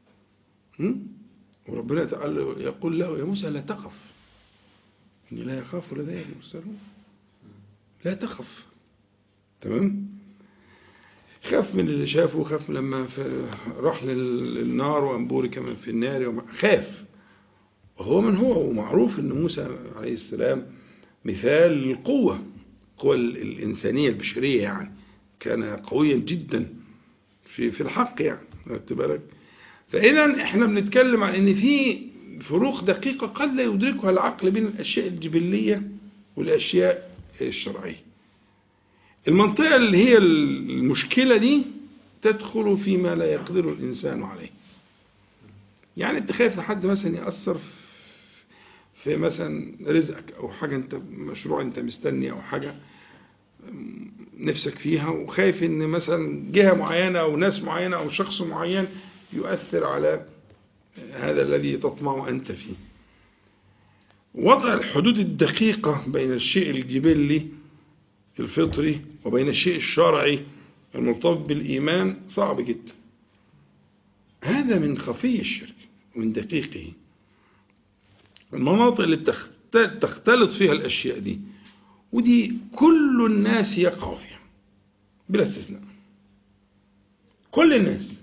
وربنا تعالى يقول له يا موسى لا تخف إني لا يخاف لدي المرسلون لا تخف تمام خاف من اللي شافه خاف لما راح للنار وأنبوري كمان في النار خاف وهو من هو ومعروف أن موسى عليه السلام مثال للقوة القوة الإنسانية البشرية يعني كان قويا جدا في في الحق يعني بالك فإذا احنا بنتكلم عن ان في فروق دقيقة قد لا يدركها العقل بين الأشياء الجبلية والأشياء الشرعية المنطقة اللي هي المشكلة دي تدخل فيما لا يقدر الإنسان عليه يعني انت خايف لحد مثلا يأثر في مثلا رزقك أو حاجة انت مشروع انت مستني أو حاجة نفسك فيها وخايف ان مثلا جهة معينة أو ناس معينة أو شخص معين يؤثر على هذا الذي تطمع أنت فيه وضع الحدود الدقيقة بين الشيء الجبلي الفطري وبين الشيء الشرعي المرتبط بالإيمان صعب جدا هذا من خفي الشرك ومن دقيقه المناطق اللي تختلط فيها الأشياء دي ودي كل الناس يقع فيها بلا استثناء كل الناس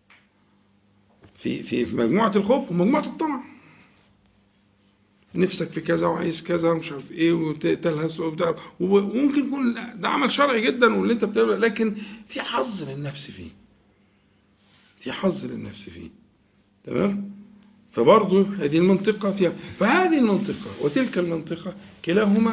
في في مجموعة الخوف ومجموعة الطمع نفسك في كذا وعايز كذا ومش عارف ايه وتلهس وبتاع وممكن يكون ده عمل شرعي جدا واللي انت بتعمله لكن في حظ للنفس فيه في حظ للنفس فيه تمام فبرضه هذه المنطقة فيها فهذه المنطقة وتلك المنطقة كلاهما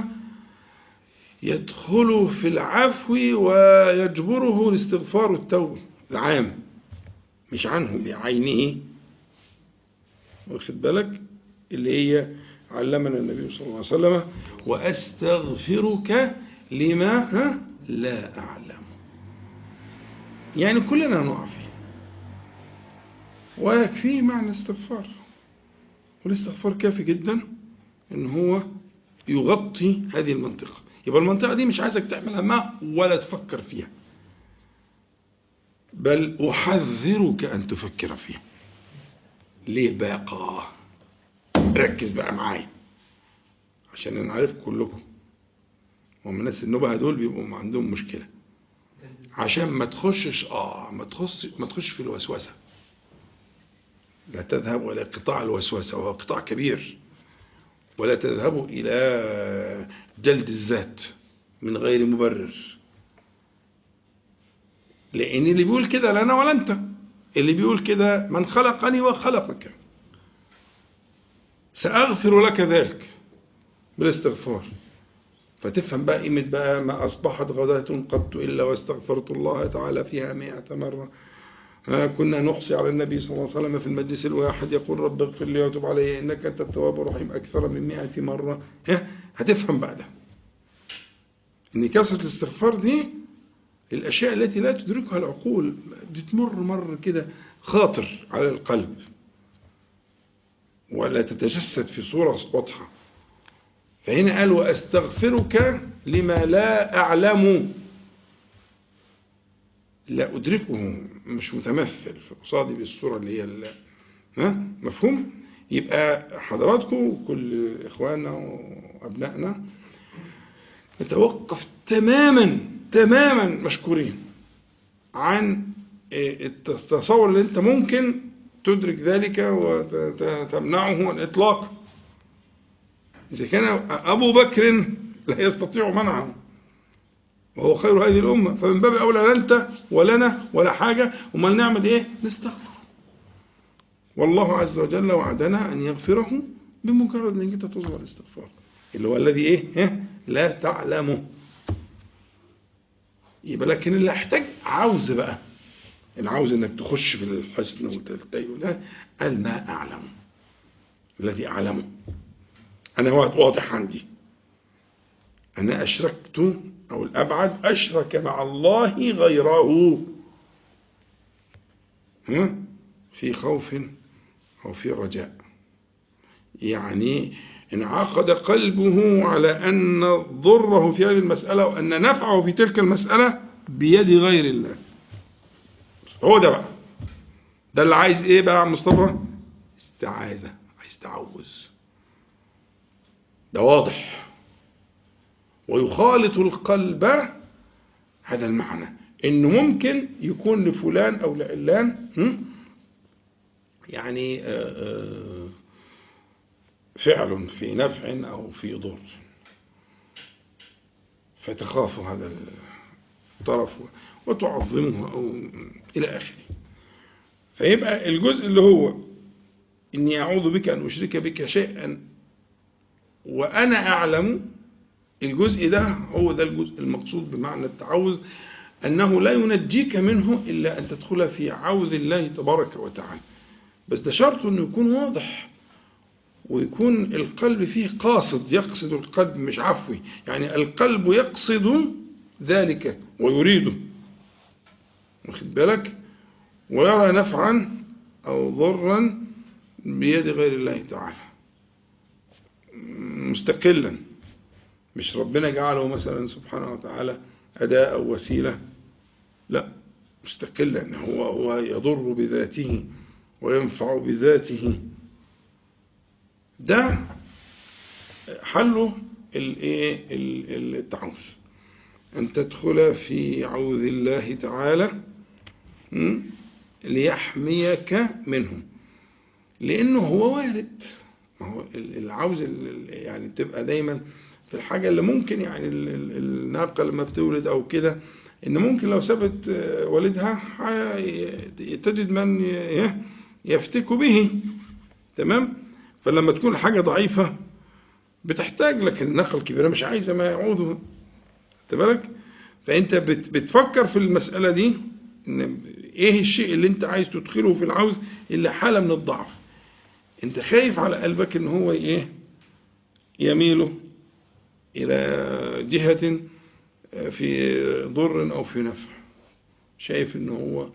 يدخل في العفو ويجبره الاستغفار والتوبة العام مش عنه بعينه واخد بالك اللي هي علمنا النبي صلى الله عليه وسلم وأستغفرك لما ها لا أعلم يعني كلنا نقع فيه ويكفيه معنى الاستغفار والاستغفار كافي جدا ان هو يغطي هذه المنطقة يبقى المنطقة دي مش عايزك تعملها ما ولا تفكر فيها بل أحذرك أن تفكر فيها ليه بقى ركز بقى معايا عشان انا عارف كلكم هم الناس النبهة دول بيبقوا عندهم مشكلة عشان ما تخشش اه ما تخش ما تخش في الوسوسة لا تذهب ولا قطاع الوسوسة وهو قطاع كبير ولا تذهبوا إلى جلد الذات من غير مبرر لأن اللي بيقول كده لا أنا ولا أنت اللي بيقول كده من خلقني وخلقك سأغفر لك ذلك بالاستغفار فتفهم بقى قيمة بقى ما أصبحت غداة قط إلا واستغفرت الله تعالى فيها مئة مرة ها كنا نحصي على النبي صلى الله عليه وسلم في المجلس الواحد يقول رب اغفر لي وتب علي إنك أنت التواب الرحيم أكثر من مئة مرة ها هتفهم بعد إن كثرة الاستغفار دي الأشياء التي لا تدركها العقول بتمر مر كده خاطر على القلب ولا تتجسد في صورة واضحة فهنا قال وأستغفرك لما لا أعلم لا أدركه مش متمثل في قصادي بالصورة اللي هي ها مفهوم يبقى حضراتكم كل إخواننا وأبنائنا نتوقف تماما تماما مشكورين عن التصور اللي انت ممكن تدرك ذلك وتمنعه الإطلاق إذا كان أبو بكر لا يستطيع منعه وهو خير هذه الأمة فمن باب أولى لا أنت ولا أنا ولا حاجة وما نعمل إيه نستغفر والله عز وجل وعدنا أن يغفره بمجرد أنك أنت تظهر الاستغفار اللي هو الذي إيه لا تعلمه يبقى لكن اللي احتاج عاوز بقى العاوز انك تخش في الحسن والتدين ده قال ما اعلم الذي اعلمه انا واضح عندي انا اشركت او الابعد اشرك مع الله غيره ها في خوف او في رجاء يعني انعقد قلبه على أن ضره في هذه المسألة وأن نفعه في تلك المسألة بيد غير الله هو ده بقى ده اللي عايز ايه بقى يا عم مصطفى استعاذة عايز تعوذ ده واضح ويخالط القلب هذا المعنى انه ممكن يكون لفلان او لعلان يعني آآ آآ فعل في نفع أو في ضر فتخاف هذا الطرف وتعظمه أو إلى آخره فيبقى الجزء اللي هو إني أعوذ بك أن أشرك بك شيئا وأنا أعلم الجزء ده هو ده الجزء المقصود بمعنى التعوذ أنه لا ينجيك منه إلا أن تدخل في عوذ الله تبارك وتعالى بس ده شرط أنه يكون واضح ويكون القلب فيه قاصد يقصد القلب مش عفوي يعني القلب يقصد ذلك ويريده واخد بالك ويرى نفعا أو ضرا بيد غير الله تعالى مستقلا مش ربنا جعله مثلا سبحانه وتعالى أداة أو وسيلة لا مستقلا هو هو يضر بذاته وينفع بذاته ده حله الايه التعوذ ان تدخل في عوذ الله تعالى ليحميك منه لانه هو وارد ما هو العوز يعني بتبقى دايما في الحاجة اللي ممكن يعني الناقة لما بتولد او كده ان ممكن لو سابت والدها تجد من يفتك به تمام فلما تكون حاجة ضعيفة بتحتاج لكن النخل الكبيرة مش عايزة ما يعوذها بالك فأنت بتفكر في المسألة دي إن إيه الشيء اللي أنت عايز تدخله في العوز إلا حالة من الضعف أنت خايف على قلبك إن هو إيه يميله إلى جهة في ضر أو في نفع شايف إن هو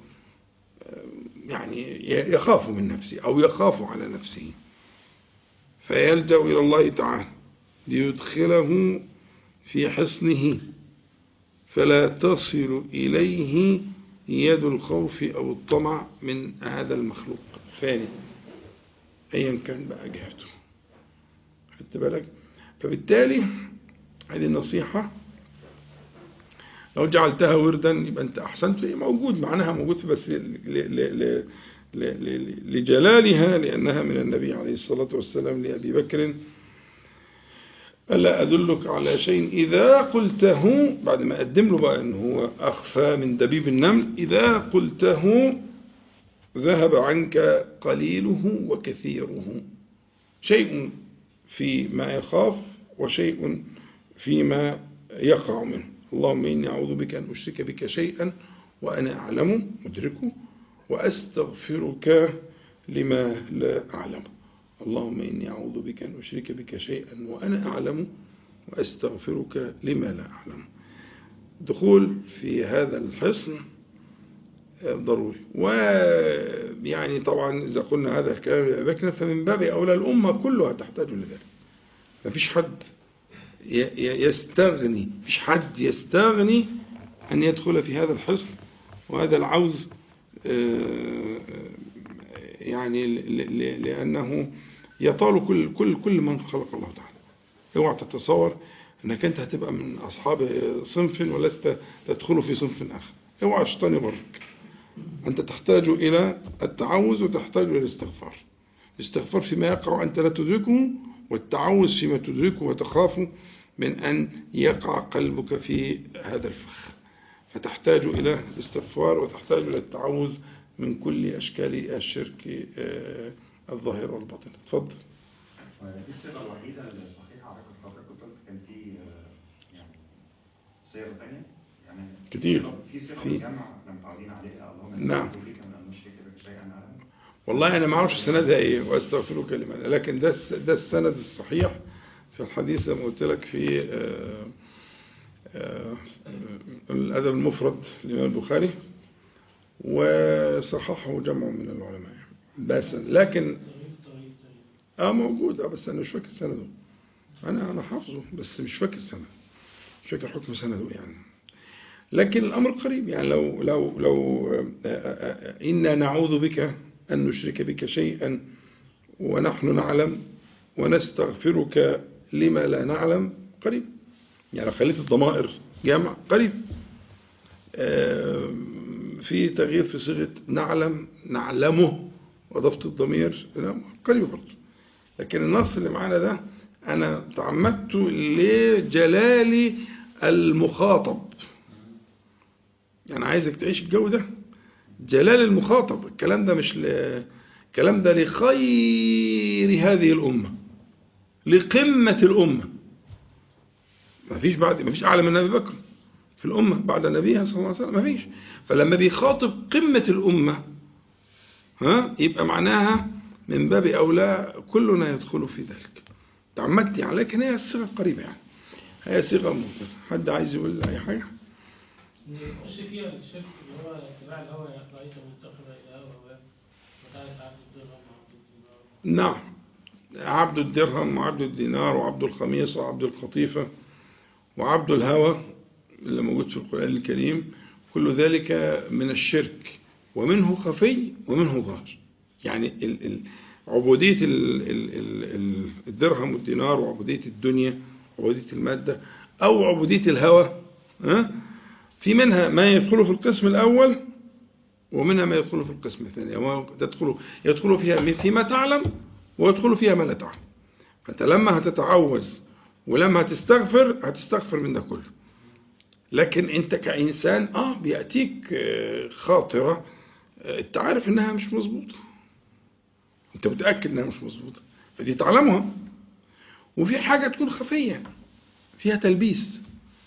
يعني يخاف من نفسه أو يخاف على نفسه فيلجأ إلى الله تعالى ليدخله في حصنه فلا تصل إليه يد الخوف أو الطمع من هذا المخلوق الثاني أيا كان بقى جهته خدت بالك فبالتالي هذه النصيحة لو جعلتها وردا يبقى أنت أحسنت هي موجود معناها موجود بس لجلالها لأنها من النبي عليه الصلاة والسلام لأبي بكر ألا أدلك على شيء إذا قلته بعد ما أقدم له بقى أنه هو أخفى من دبيب النمل إذا قلته ذهب عنك قليله وكثيره شيء فيما يخاف وشيء فيما يقع منه اللهم إني أعوذ بك أن أشرك بك شيئا وأنا أعلم مدركه وأستغفرك لما لا أعلم اللهم إني أعوذ بك أن أشرك بك شيئا وأنا أعلم وأستغفرك لما لا أعلم دخول في هذا الحصن ضروري ويعني طبعا إذا قلنا هذا الكلام لأبكنا فمن باب أولى الأمة كلها تحتاج لذلك ما فيش حد يستغني فيش حد يستغني أن يدخل في هذا الحصن وهذا العوز يعني لأنه يطال كل كل كل من خلق الله تعالى اوعى تتصور انك انت هتبقى من اصحاب صنف ولست تدخل في صنف اخر اوعى الشيطان يبرك انت تحتاج الى التعوذ وتحتاج الى الاستغفار الاستغفار فيما يقع انت لا تدركه والتعوذ فيما تدركه وتخاف من ان يقع قلبك في هذا الفخ فتحتاج الى الاستغفار وتحتاج الى التعوذ من كل اشكال الشرك الظاهر والباطن اتفضل دي الصيغه الوحيده الصحيحه على حضرتك كنت قلت كان في يعني صيغ ثانيه يعني كتير في صيغه في. الجمع احنا متعودين عليها اللهم نعم. إنك فيك من المشرك بك شيئا اعلم والله أنا ما أعرفش سندها إيه وأستغفرك لماذا لكن ده الس- ده السند الصحيح في الحديث زي ما قلت لك في آه، آه، الأدب المفرد للإمام البخاري وصححه جمع من العلماء بس لكن اه موجود اه بس انا مش فاكر سنده انا انا حافظه بس مش فاكر سنده مش فاكر حكم سنده يعني لكن الامر قريب يعني لو لو لو آه، آه، آه، انا نعوذ بك ان نشرك بك شيئا ونحن نعلم ونستغفرك لما لا نعلم قريب يعني لو خليت الضمائر جمع قريب آه، في تغيير في صيغه نعلم نعلمه وضفت الضمير لا، قريب برضه لكن النص اللي معانا ده أنا تعمدت لجلال المخاطب يعني عايزك تعيش الجو ده جلال المخاطب الكلام ده مش ل... الكلام ده لخير هذه الأمة لقمة الأمة ما فيش بعد ما فيش أعلى من أبي بكر في الأمة بعد نبيها صلى الله عليه وسلم ما فيش فلما بيخاطب قمة الأمة ها يبقى معناها من باب أولى كلنا يدخل في ذلك تعمدت يعني لكن هي الصيغة قريبة يعني هي صيغة ممتازة حد عايز يقول أي حاجة نخش فيها الشرك اللي هو اتباع الهوى رأيت متخذ إلى هوى وتعالى عبد الدرهم وعبد الدينار نعم عبد الدرهم وعبد الدينار وعبد الخميصة وعبد القطيفة وعبد الهوى اللي موجود في القرآن الكريم كل ذلك من الشرك ومنه خفي ومنه ظاهر يعني ال- ال- عبودية ال- ال- ال- ال- الدرهم والدينار وعبودية الدنيا وعبودية المادة أو عبودية الهوى ها؟ في منها ما يدخل في القسم الأول ومنها ما يدخل في القسم الثاني وما تدخل يدخل فيها فيما تعلم ويدخل فيها ما لا تعلم فأنت لما هتتعوذ ولما هتستغفر هتستغفر من ده كله لكن انت كإنسان اه بيأتيك آه، خاطرة آه، انت عارف انها مش مظبوطة انت متأكد انها مش مظبوطة فدي تعلمها وفي حاجة تكون خفية فيها تلبيس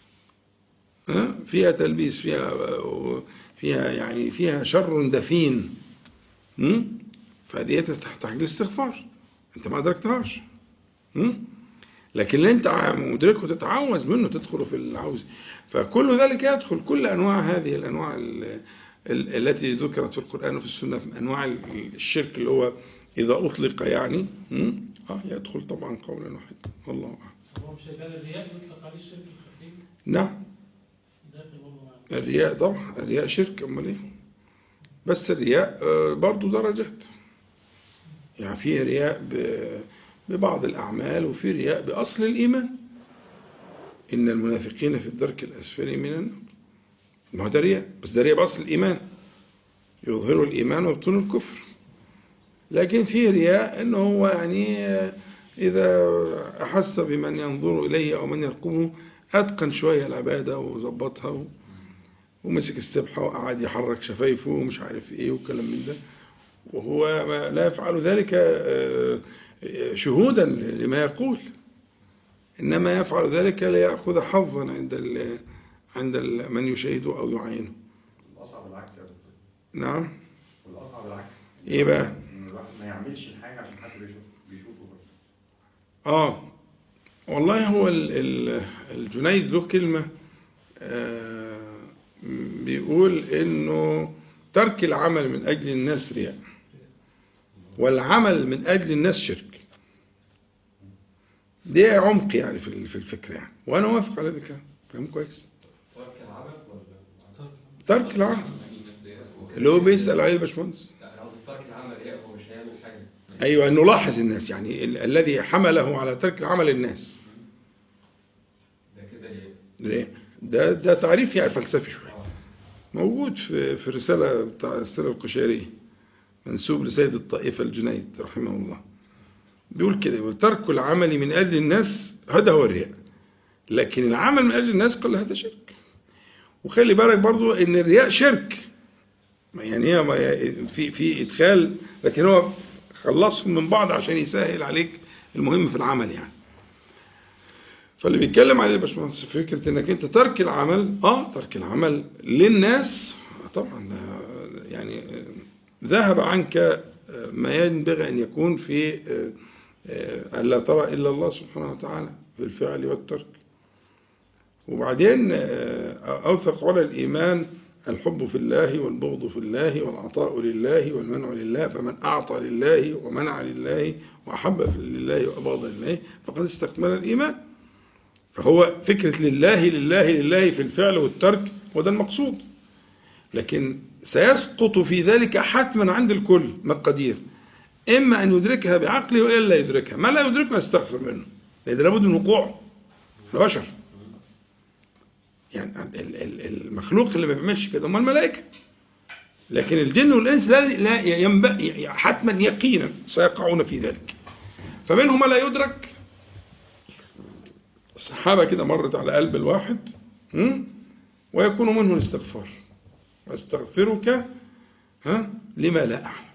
ها؟ فيها تلبيس فيها فيها يعني فيها شر دفين م? فدي تحتاج لاستغفار انت ما ادركتهاش م? لكن اللي انت مدركه تتعوذ منه تدخل في العوز فكل ذلك يدخل كل انواع هذه الانواع ال- ال- التي ذكرت في القران وفي السنه من انواع ال- الشرك اللي هو اذا اطلق يعني م? اه يدخل طبعا قولا واحدا والله اعلم هو مش كان الرياء يطلق عليه الشرك الخفي نعم داخل برضه معنا الرياء طبعا الرياء شرك امال ايه بس الرياء آه، برضو درجات يعني في رياء ب- ببعض الأعمال وفي رياء بأصل الإيمان إن المنافقين في الدرك الأسفل من النار ما هو ده رياء بس ده رياء بأصل الإيمان يظهر الإيمان ويبطن الكفر لكن في رياء إنه هو يعني آه، إذا أحس بمن ينظر إليه أو من يرقبه أتقن شوية العبادة وظبطها و- ومسك السبحة وقعد يحرك شفايفه ومش عارف إيه وكلام من ده وهو ما لا يفعل ذلك آه، شهودا لما يقول إنما يفعل ذلك ليأخذ حظا عند ال عند ال من يشاهده أو يعاينه الأصعب العكس يا دكتور نعم والأصعب العكس إيه بقى إن الواحد ما يعملش الحاجة عشان حد بيشوف بيشوفه بس آه والله هو ال- ال- الجنيد له كلمة آه، بيقول إنه ترك العمل من أجل الناس رياء والعمل من أجل الناس شرك دي عمق يعني في ال- في الفكر يعني وأنا موافق على ذلك كلام كويس ترك العمل ولا ترك العمل اللي هو بيسأل عليه الباشمهندس لا انا قصدي ترك العمل ايه هو مش هيعمل حاجه أيوة أنه لاحظ الناس يعني ال- الذي حمله على ترك العمل الناس ده كده ايه ليه؟ ده ده تعريف يعني فلسفي شوية اه موجود في في رسالة بتاع السيرة القشيرية منسوب لسيد الطائفة الجنيد رحمه الله بيقول كده يقول ترك العمل من أجل الناس هذا هو الرياء لكن العمل من أجل الناس قال هذا شرك وخلي بالك برضو ان الرياء شرك ما يعني هي ما في في ادخال لكن هو خلصهم من بعض عشان يسهل عليك المهم في العمل يعني فاللي بيتكلم عليه الباشمهندس فكره انك انت ترك العمل اه ترك العمل للناس طبعا ده يعني آه، ذهب عنك آه، ما ينبغي ان يكون في آه، آه، الا ترى الا الله سبحانه وتعالى في الفعل والترك وبعدين آه، اوثق على الايمان الحب في الله والبغض في الله والعطاء لله والمنع لله فمن اعطى لله ومنع لله واحب لله وابغض لله فقد استكمل الايمان فهو فكرة لله لله لله في الفعل والترك وده المقصود لكن سيسقط في ذلك حتما عند الكل مقادير إما أن يدركها بعقله وإلا يدركها ما لا يدركها يستغفر منه لأن لابد من وقوعه البشر يعني ال- ال- المخلوق اللي ما بيعملش كده هم الملائكة لكن الجن والإنس لا لا ينبغي حتما يقينا سيقعون في ذلك فمنهم ما لا يدرك السحابة كده مرت على قلب الواحد م? ويكون منه الاستغفار واستغفرك ها لما لا أعلم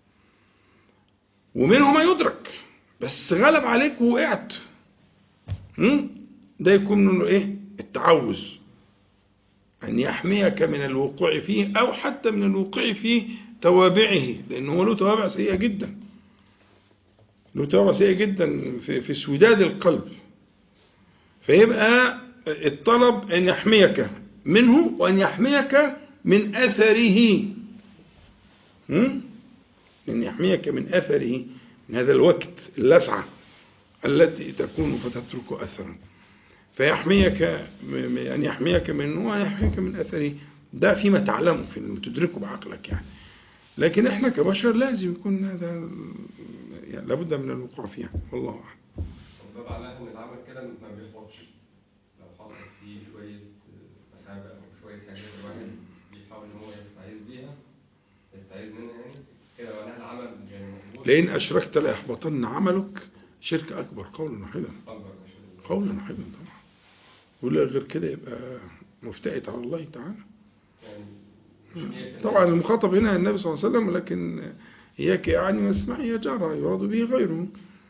ومنه ما يدرك بس غلب عليك ووقعت م? ده يكون منه ايه التعوذ أن يحميك من الوقوع فيه أو حتى من الوقوع في توابعه لأنه هو له توابع سيئة جدا له توابع سيئة جدا في, في سوداد القلب فيبقى الطلب أن يحميك منه وأن يحميك من أثره هم؟ أن يحميك من أثره من هذا الوقت اللسعة التي تكون فتترك أثرا فيحميك م- أن يحميك منه وأن يحميك من أثره ده فيما تعلمه في تدركه بعقلك يعني لكن احنا كبشر لازم يكون هذا يعني لابد من الوقوع فيها والله أعلم وده معناه ان العمل كده ما بيحبطش لو حصل فيه شويه سحابه او شويه حاجات الواحد بيحاول ان هو يستعيذ بيها يستعيذ منها يعني كده معناها العمل يعني مقبول لئن أشركت ليحبطن عملك شرك أكبر قولا واحدا اكبر مش قولا واحدا طبعا ولا غير كده يبقى مفتئت على الله تعالى يعني مش 100% طبعا المخاطب هنا النبي صلى الله عليه وسلم ولكن إياك يعني واسمعي يا جارة يراد به غيره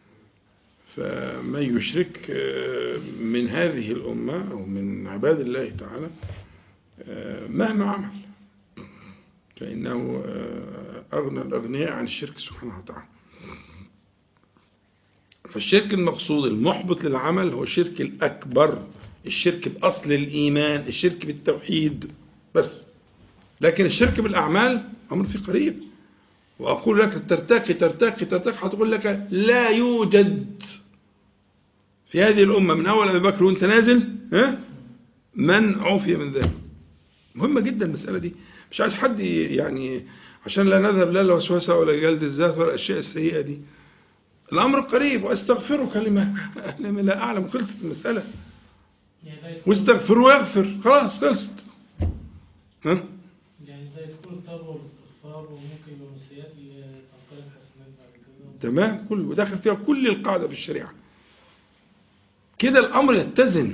فمن يشرك من هذه الأمة أو من عباد الله تعالى مهما عمل فإنه أغنى الأغنياء عن الشرك سبحانه وتعالى فالشرك المقصود المحبط للعمل هو الشرك الأكبر الشرك بأصل الإيمان الشرك بالتوحيد بس لكن الشرك بالأعمال أمر في قريب وأقول لك ترتقي ترتقي ترتقي هتقول لك لا يوجد في هذه الأمة من أول أبي بكر وأنت نازل ها من عوفي من ذلك مهمة جدا المسألة دي مش عايز حد يعني عشان لا نذهب لا الوسوسة ولا جلد الذات ولا الأشياء السيئة دي الأمر قريب وأستغفرك لما لما لا أعلم خلصت المسألة يعني ده يدخل- واستغفر ويغفر خلاص خلصت ها يعني ده يدخل التوبة والاستغفار وممكن يبقى من السيئات اللي تنقلب حسنات بعد كده تمام كله وداخل فيها كل القاعدة في الشريعة كده الأمر يتزن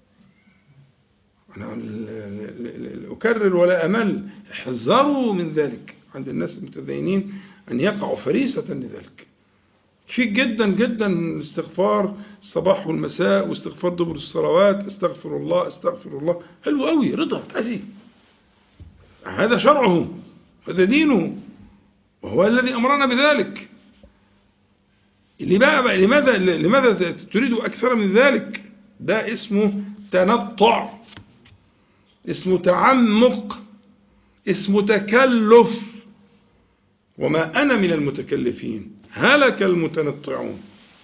أنا ال- ال- ال- أكرر ولا أمل احذروا من ذلك عند الناس المتدينين أن يقعوا فريسة لذلك كفيك جدا جدا استغفار الصباح والمساء واستغفار دبر الصلوات استغفر الله استغفر الله حلو قوي رضا أزي هذا شرعه هذا دينه وهو الذي أمرنا بذلك اللي بقى بقى لماذا لماذا تريد أكثر من ذلك ده اسمه تنطع اسمه تعمق اسمه تكلف وما أنا من المتكلفين هلك المتنطعون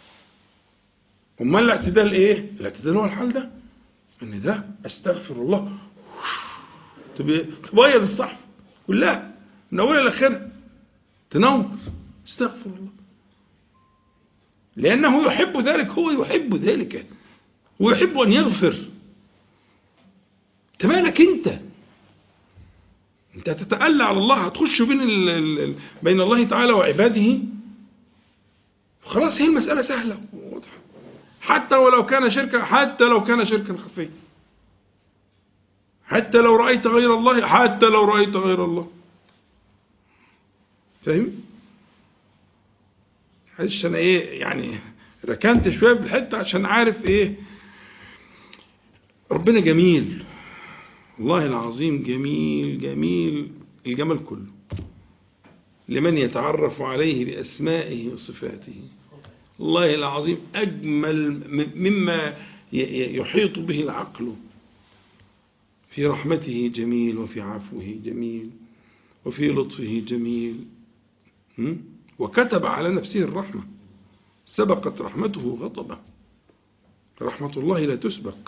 امال الاعتدال ايه الاعتدال هو الحال ده ان ده استغفر الله تبي- تبيض الصحف كلها من اولها لاخرها تنور استغفر الله لانه يحب ذلك هو يحب ذلك ويحب ان يغفر انت مالك انت انت هتتألى على الله هتخش بين ال ال بين الله تعالى وعباده خلاص هي المسألة سهلة وواضحة حتى ولو كان شركا حتى لو كان شركا خفيا حتى لو رأيت غير الله حتى لو رأيت غير الله فاهم؟ معلش انا ايه يعني ركنت شويه في الحته عشان عارف ايه ربنا جميل والله العظيم جميل جميل الجمال كله لمن يتعرف عليه بأسمائه وصفاته الله العظيم أجمل م- مما ي- ي- يحيط به العقل في رحمته جميل وفي عفوه جميل وفي لطفه جميل م? وكتب على نفسه الرحمة سبقت رحمته غضبه رحمة الله لا تسبق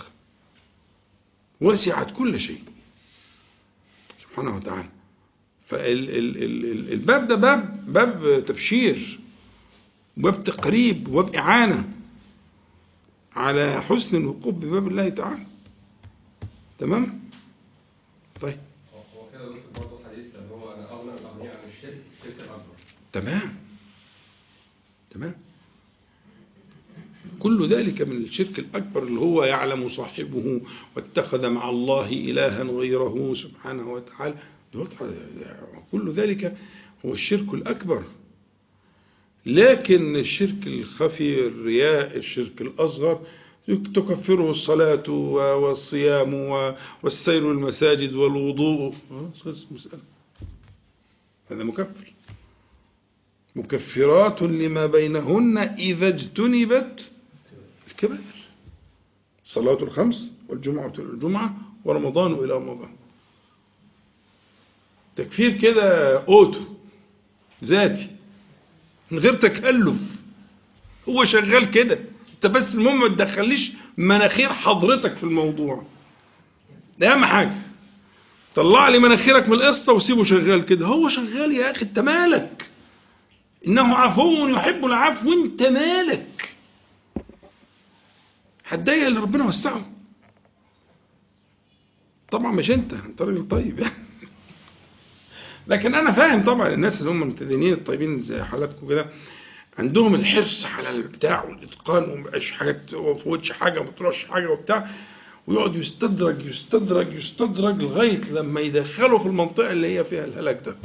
وسعت كل شيء سبحانه وتعالى فالباب ده باب باب تبشير وباب تقريب وباب إعانة على حسن الوقوف بباب الله تعالى تمام طيب هو هو كده دكتور برضه حديث اللي هو انا اغنى الاغنياء عن الشرك الشرك الاكبر تمام تمام كل ذلك من الشرك الأكبر اللي هو يعلم صاحبه واتخذ مع الله إلها غيره سبحانه وتعالى دوت كل ذلك هو الشرك الأكبر لكن الشرك الخفي الرياء الشرك الأصغر تكفره الصلاة والصيام والسير المساجد والوضوء خلص مسألة هذا مكفر مكفرات لما بينهن إذا اجتنبت الكبائر صلاة الخمس والجمعة إلى الجمعة ورمضان إلى رمضان تكفير كده أوتو ذاتي من غير تكلف هو شغال كده انت بس المهم ما تدخليش مناخير حضرتك في الموضوع ده اهم حاجه طلع لي مناخيرك من القصه وسيبه شغال كده هو شغال يا اخي انت مالك انه عفو يحب العفو وانت مالك هتضايق اللي ربنا وسعه طبعا مش انت انت راجل طيب يعني لكن انا فاهم طبعا الناس اللي هم المتدينين الطيبين زي حالاتكم كده عندهم الحرص على البتاع والاتقان ومبقاش حاجه ما تفوتش حاجه ما تروحش حاجه وبتاع ويقعد يستدرج يستدرج يستدرج لغايه لما يدخله في المنطقه اللي هي فيها الهلاك ده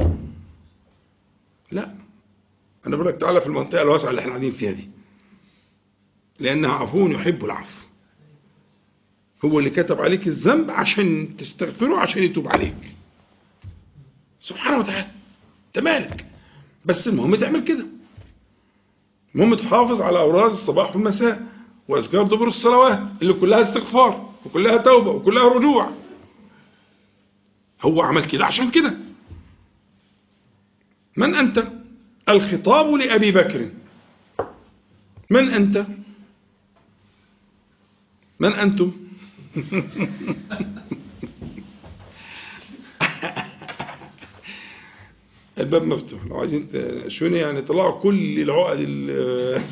لا انا بقول لك تعالى في المنطقه الواسعه اللي احنا قاعدين فيها دي لانها عفو يحب العفو هو اللي كتب عليك الذنب عشان تستغفره عشان يتوب عليك سبحانه وتعالى انت مالك بس المهم تعمل كده المهم تحافظ على اوراد الصباح والمساء واذكار دبر الصلوات اللي كلها استغفار وكلها توبه وكلها رجوع هو عمل كده عشان كده من انت الخطاب لابي بكر من انت من انتم الباب مفتوح لو عايزين تشوني يعني طلعوا كل العقد ال-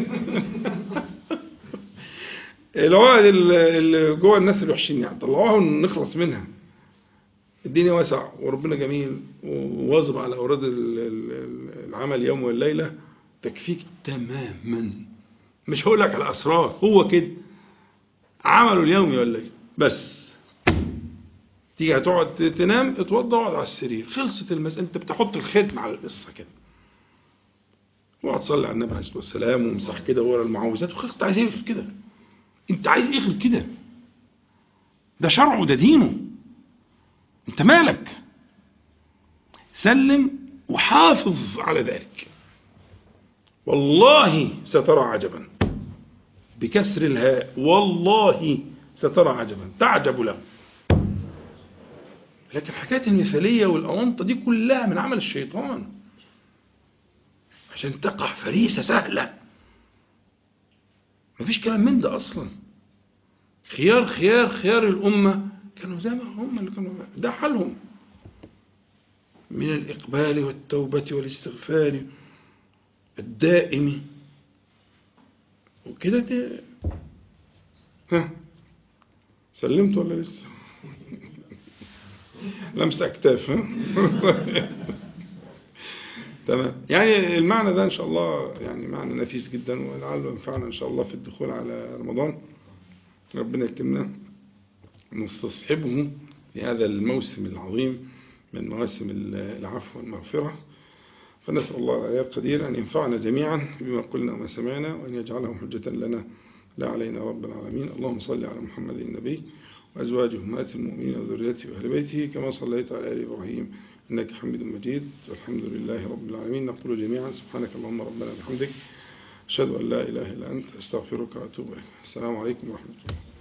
العقد ال- اللي جوه الناس الوحشين يعني طلعوها ونخلص منها الدنيا واسع وربنا جميل وواظب على اوراد ال- ال- العمل يوم والليله تكفيك تماما مش هقول لك على أسرار هو كده عمله اليومي ولا ايه بس تيجي هتقعد تنام اتوضى واقعد على السرير خلصت المسألة انت بتحط الختم على القصة كده واقعد تصلي على النبي عليه الصلاة والسلام وامسح كده ورا المعوذات وخلصت عايز ايه غير كده انت عايز ايه غير كده ده شرعه وده دينه انت مالك سلم وحافظ على ذلك والله سترى عجبا بكسر الهاء والله سترى عجبا تعجب له لكن حكاية المثالية والأونطة دي كلها من عمل الشيطان عشان تقع فريسة سهلة مفيش كلام من ده أصلا خيار خيار خيار الأمة كانوا زي ما هم اللي كانوا ده حالهم من الإقبال والتوبة والاستغفار الدائم وكده دي ها سلمت ولا لسه لمس أكتاف ها تمام يعني المعنى ده إن شاء الله يعني معنى نفيس جدا ولعله ينفعنا إن شاء الله في الدخول على رمضان ربنا يكرمنا نستصحبه في هذا الموسم العظيم من مواسم العفو والمغفرة فنسأل الله العلي القدير أن ينفعنا جميعا بما قلنا وما سمعنا وأن يجعله حجة لنا لا علينا رب العالمين اللهم صل على محمد النبي وأزواجه أمهات المؤمنين وذريته وأهل بيته كما صليت على آل إبراهيم إنك حميد مجيد والحمد لله رب العالمين نقول جميعا سبحانك اللهم ربنا بحمدك أشهد أن لا إله إلا أنت أستغفرك وأتوب إليك السلام عليكم ورحمة الله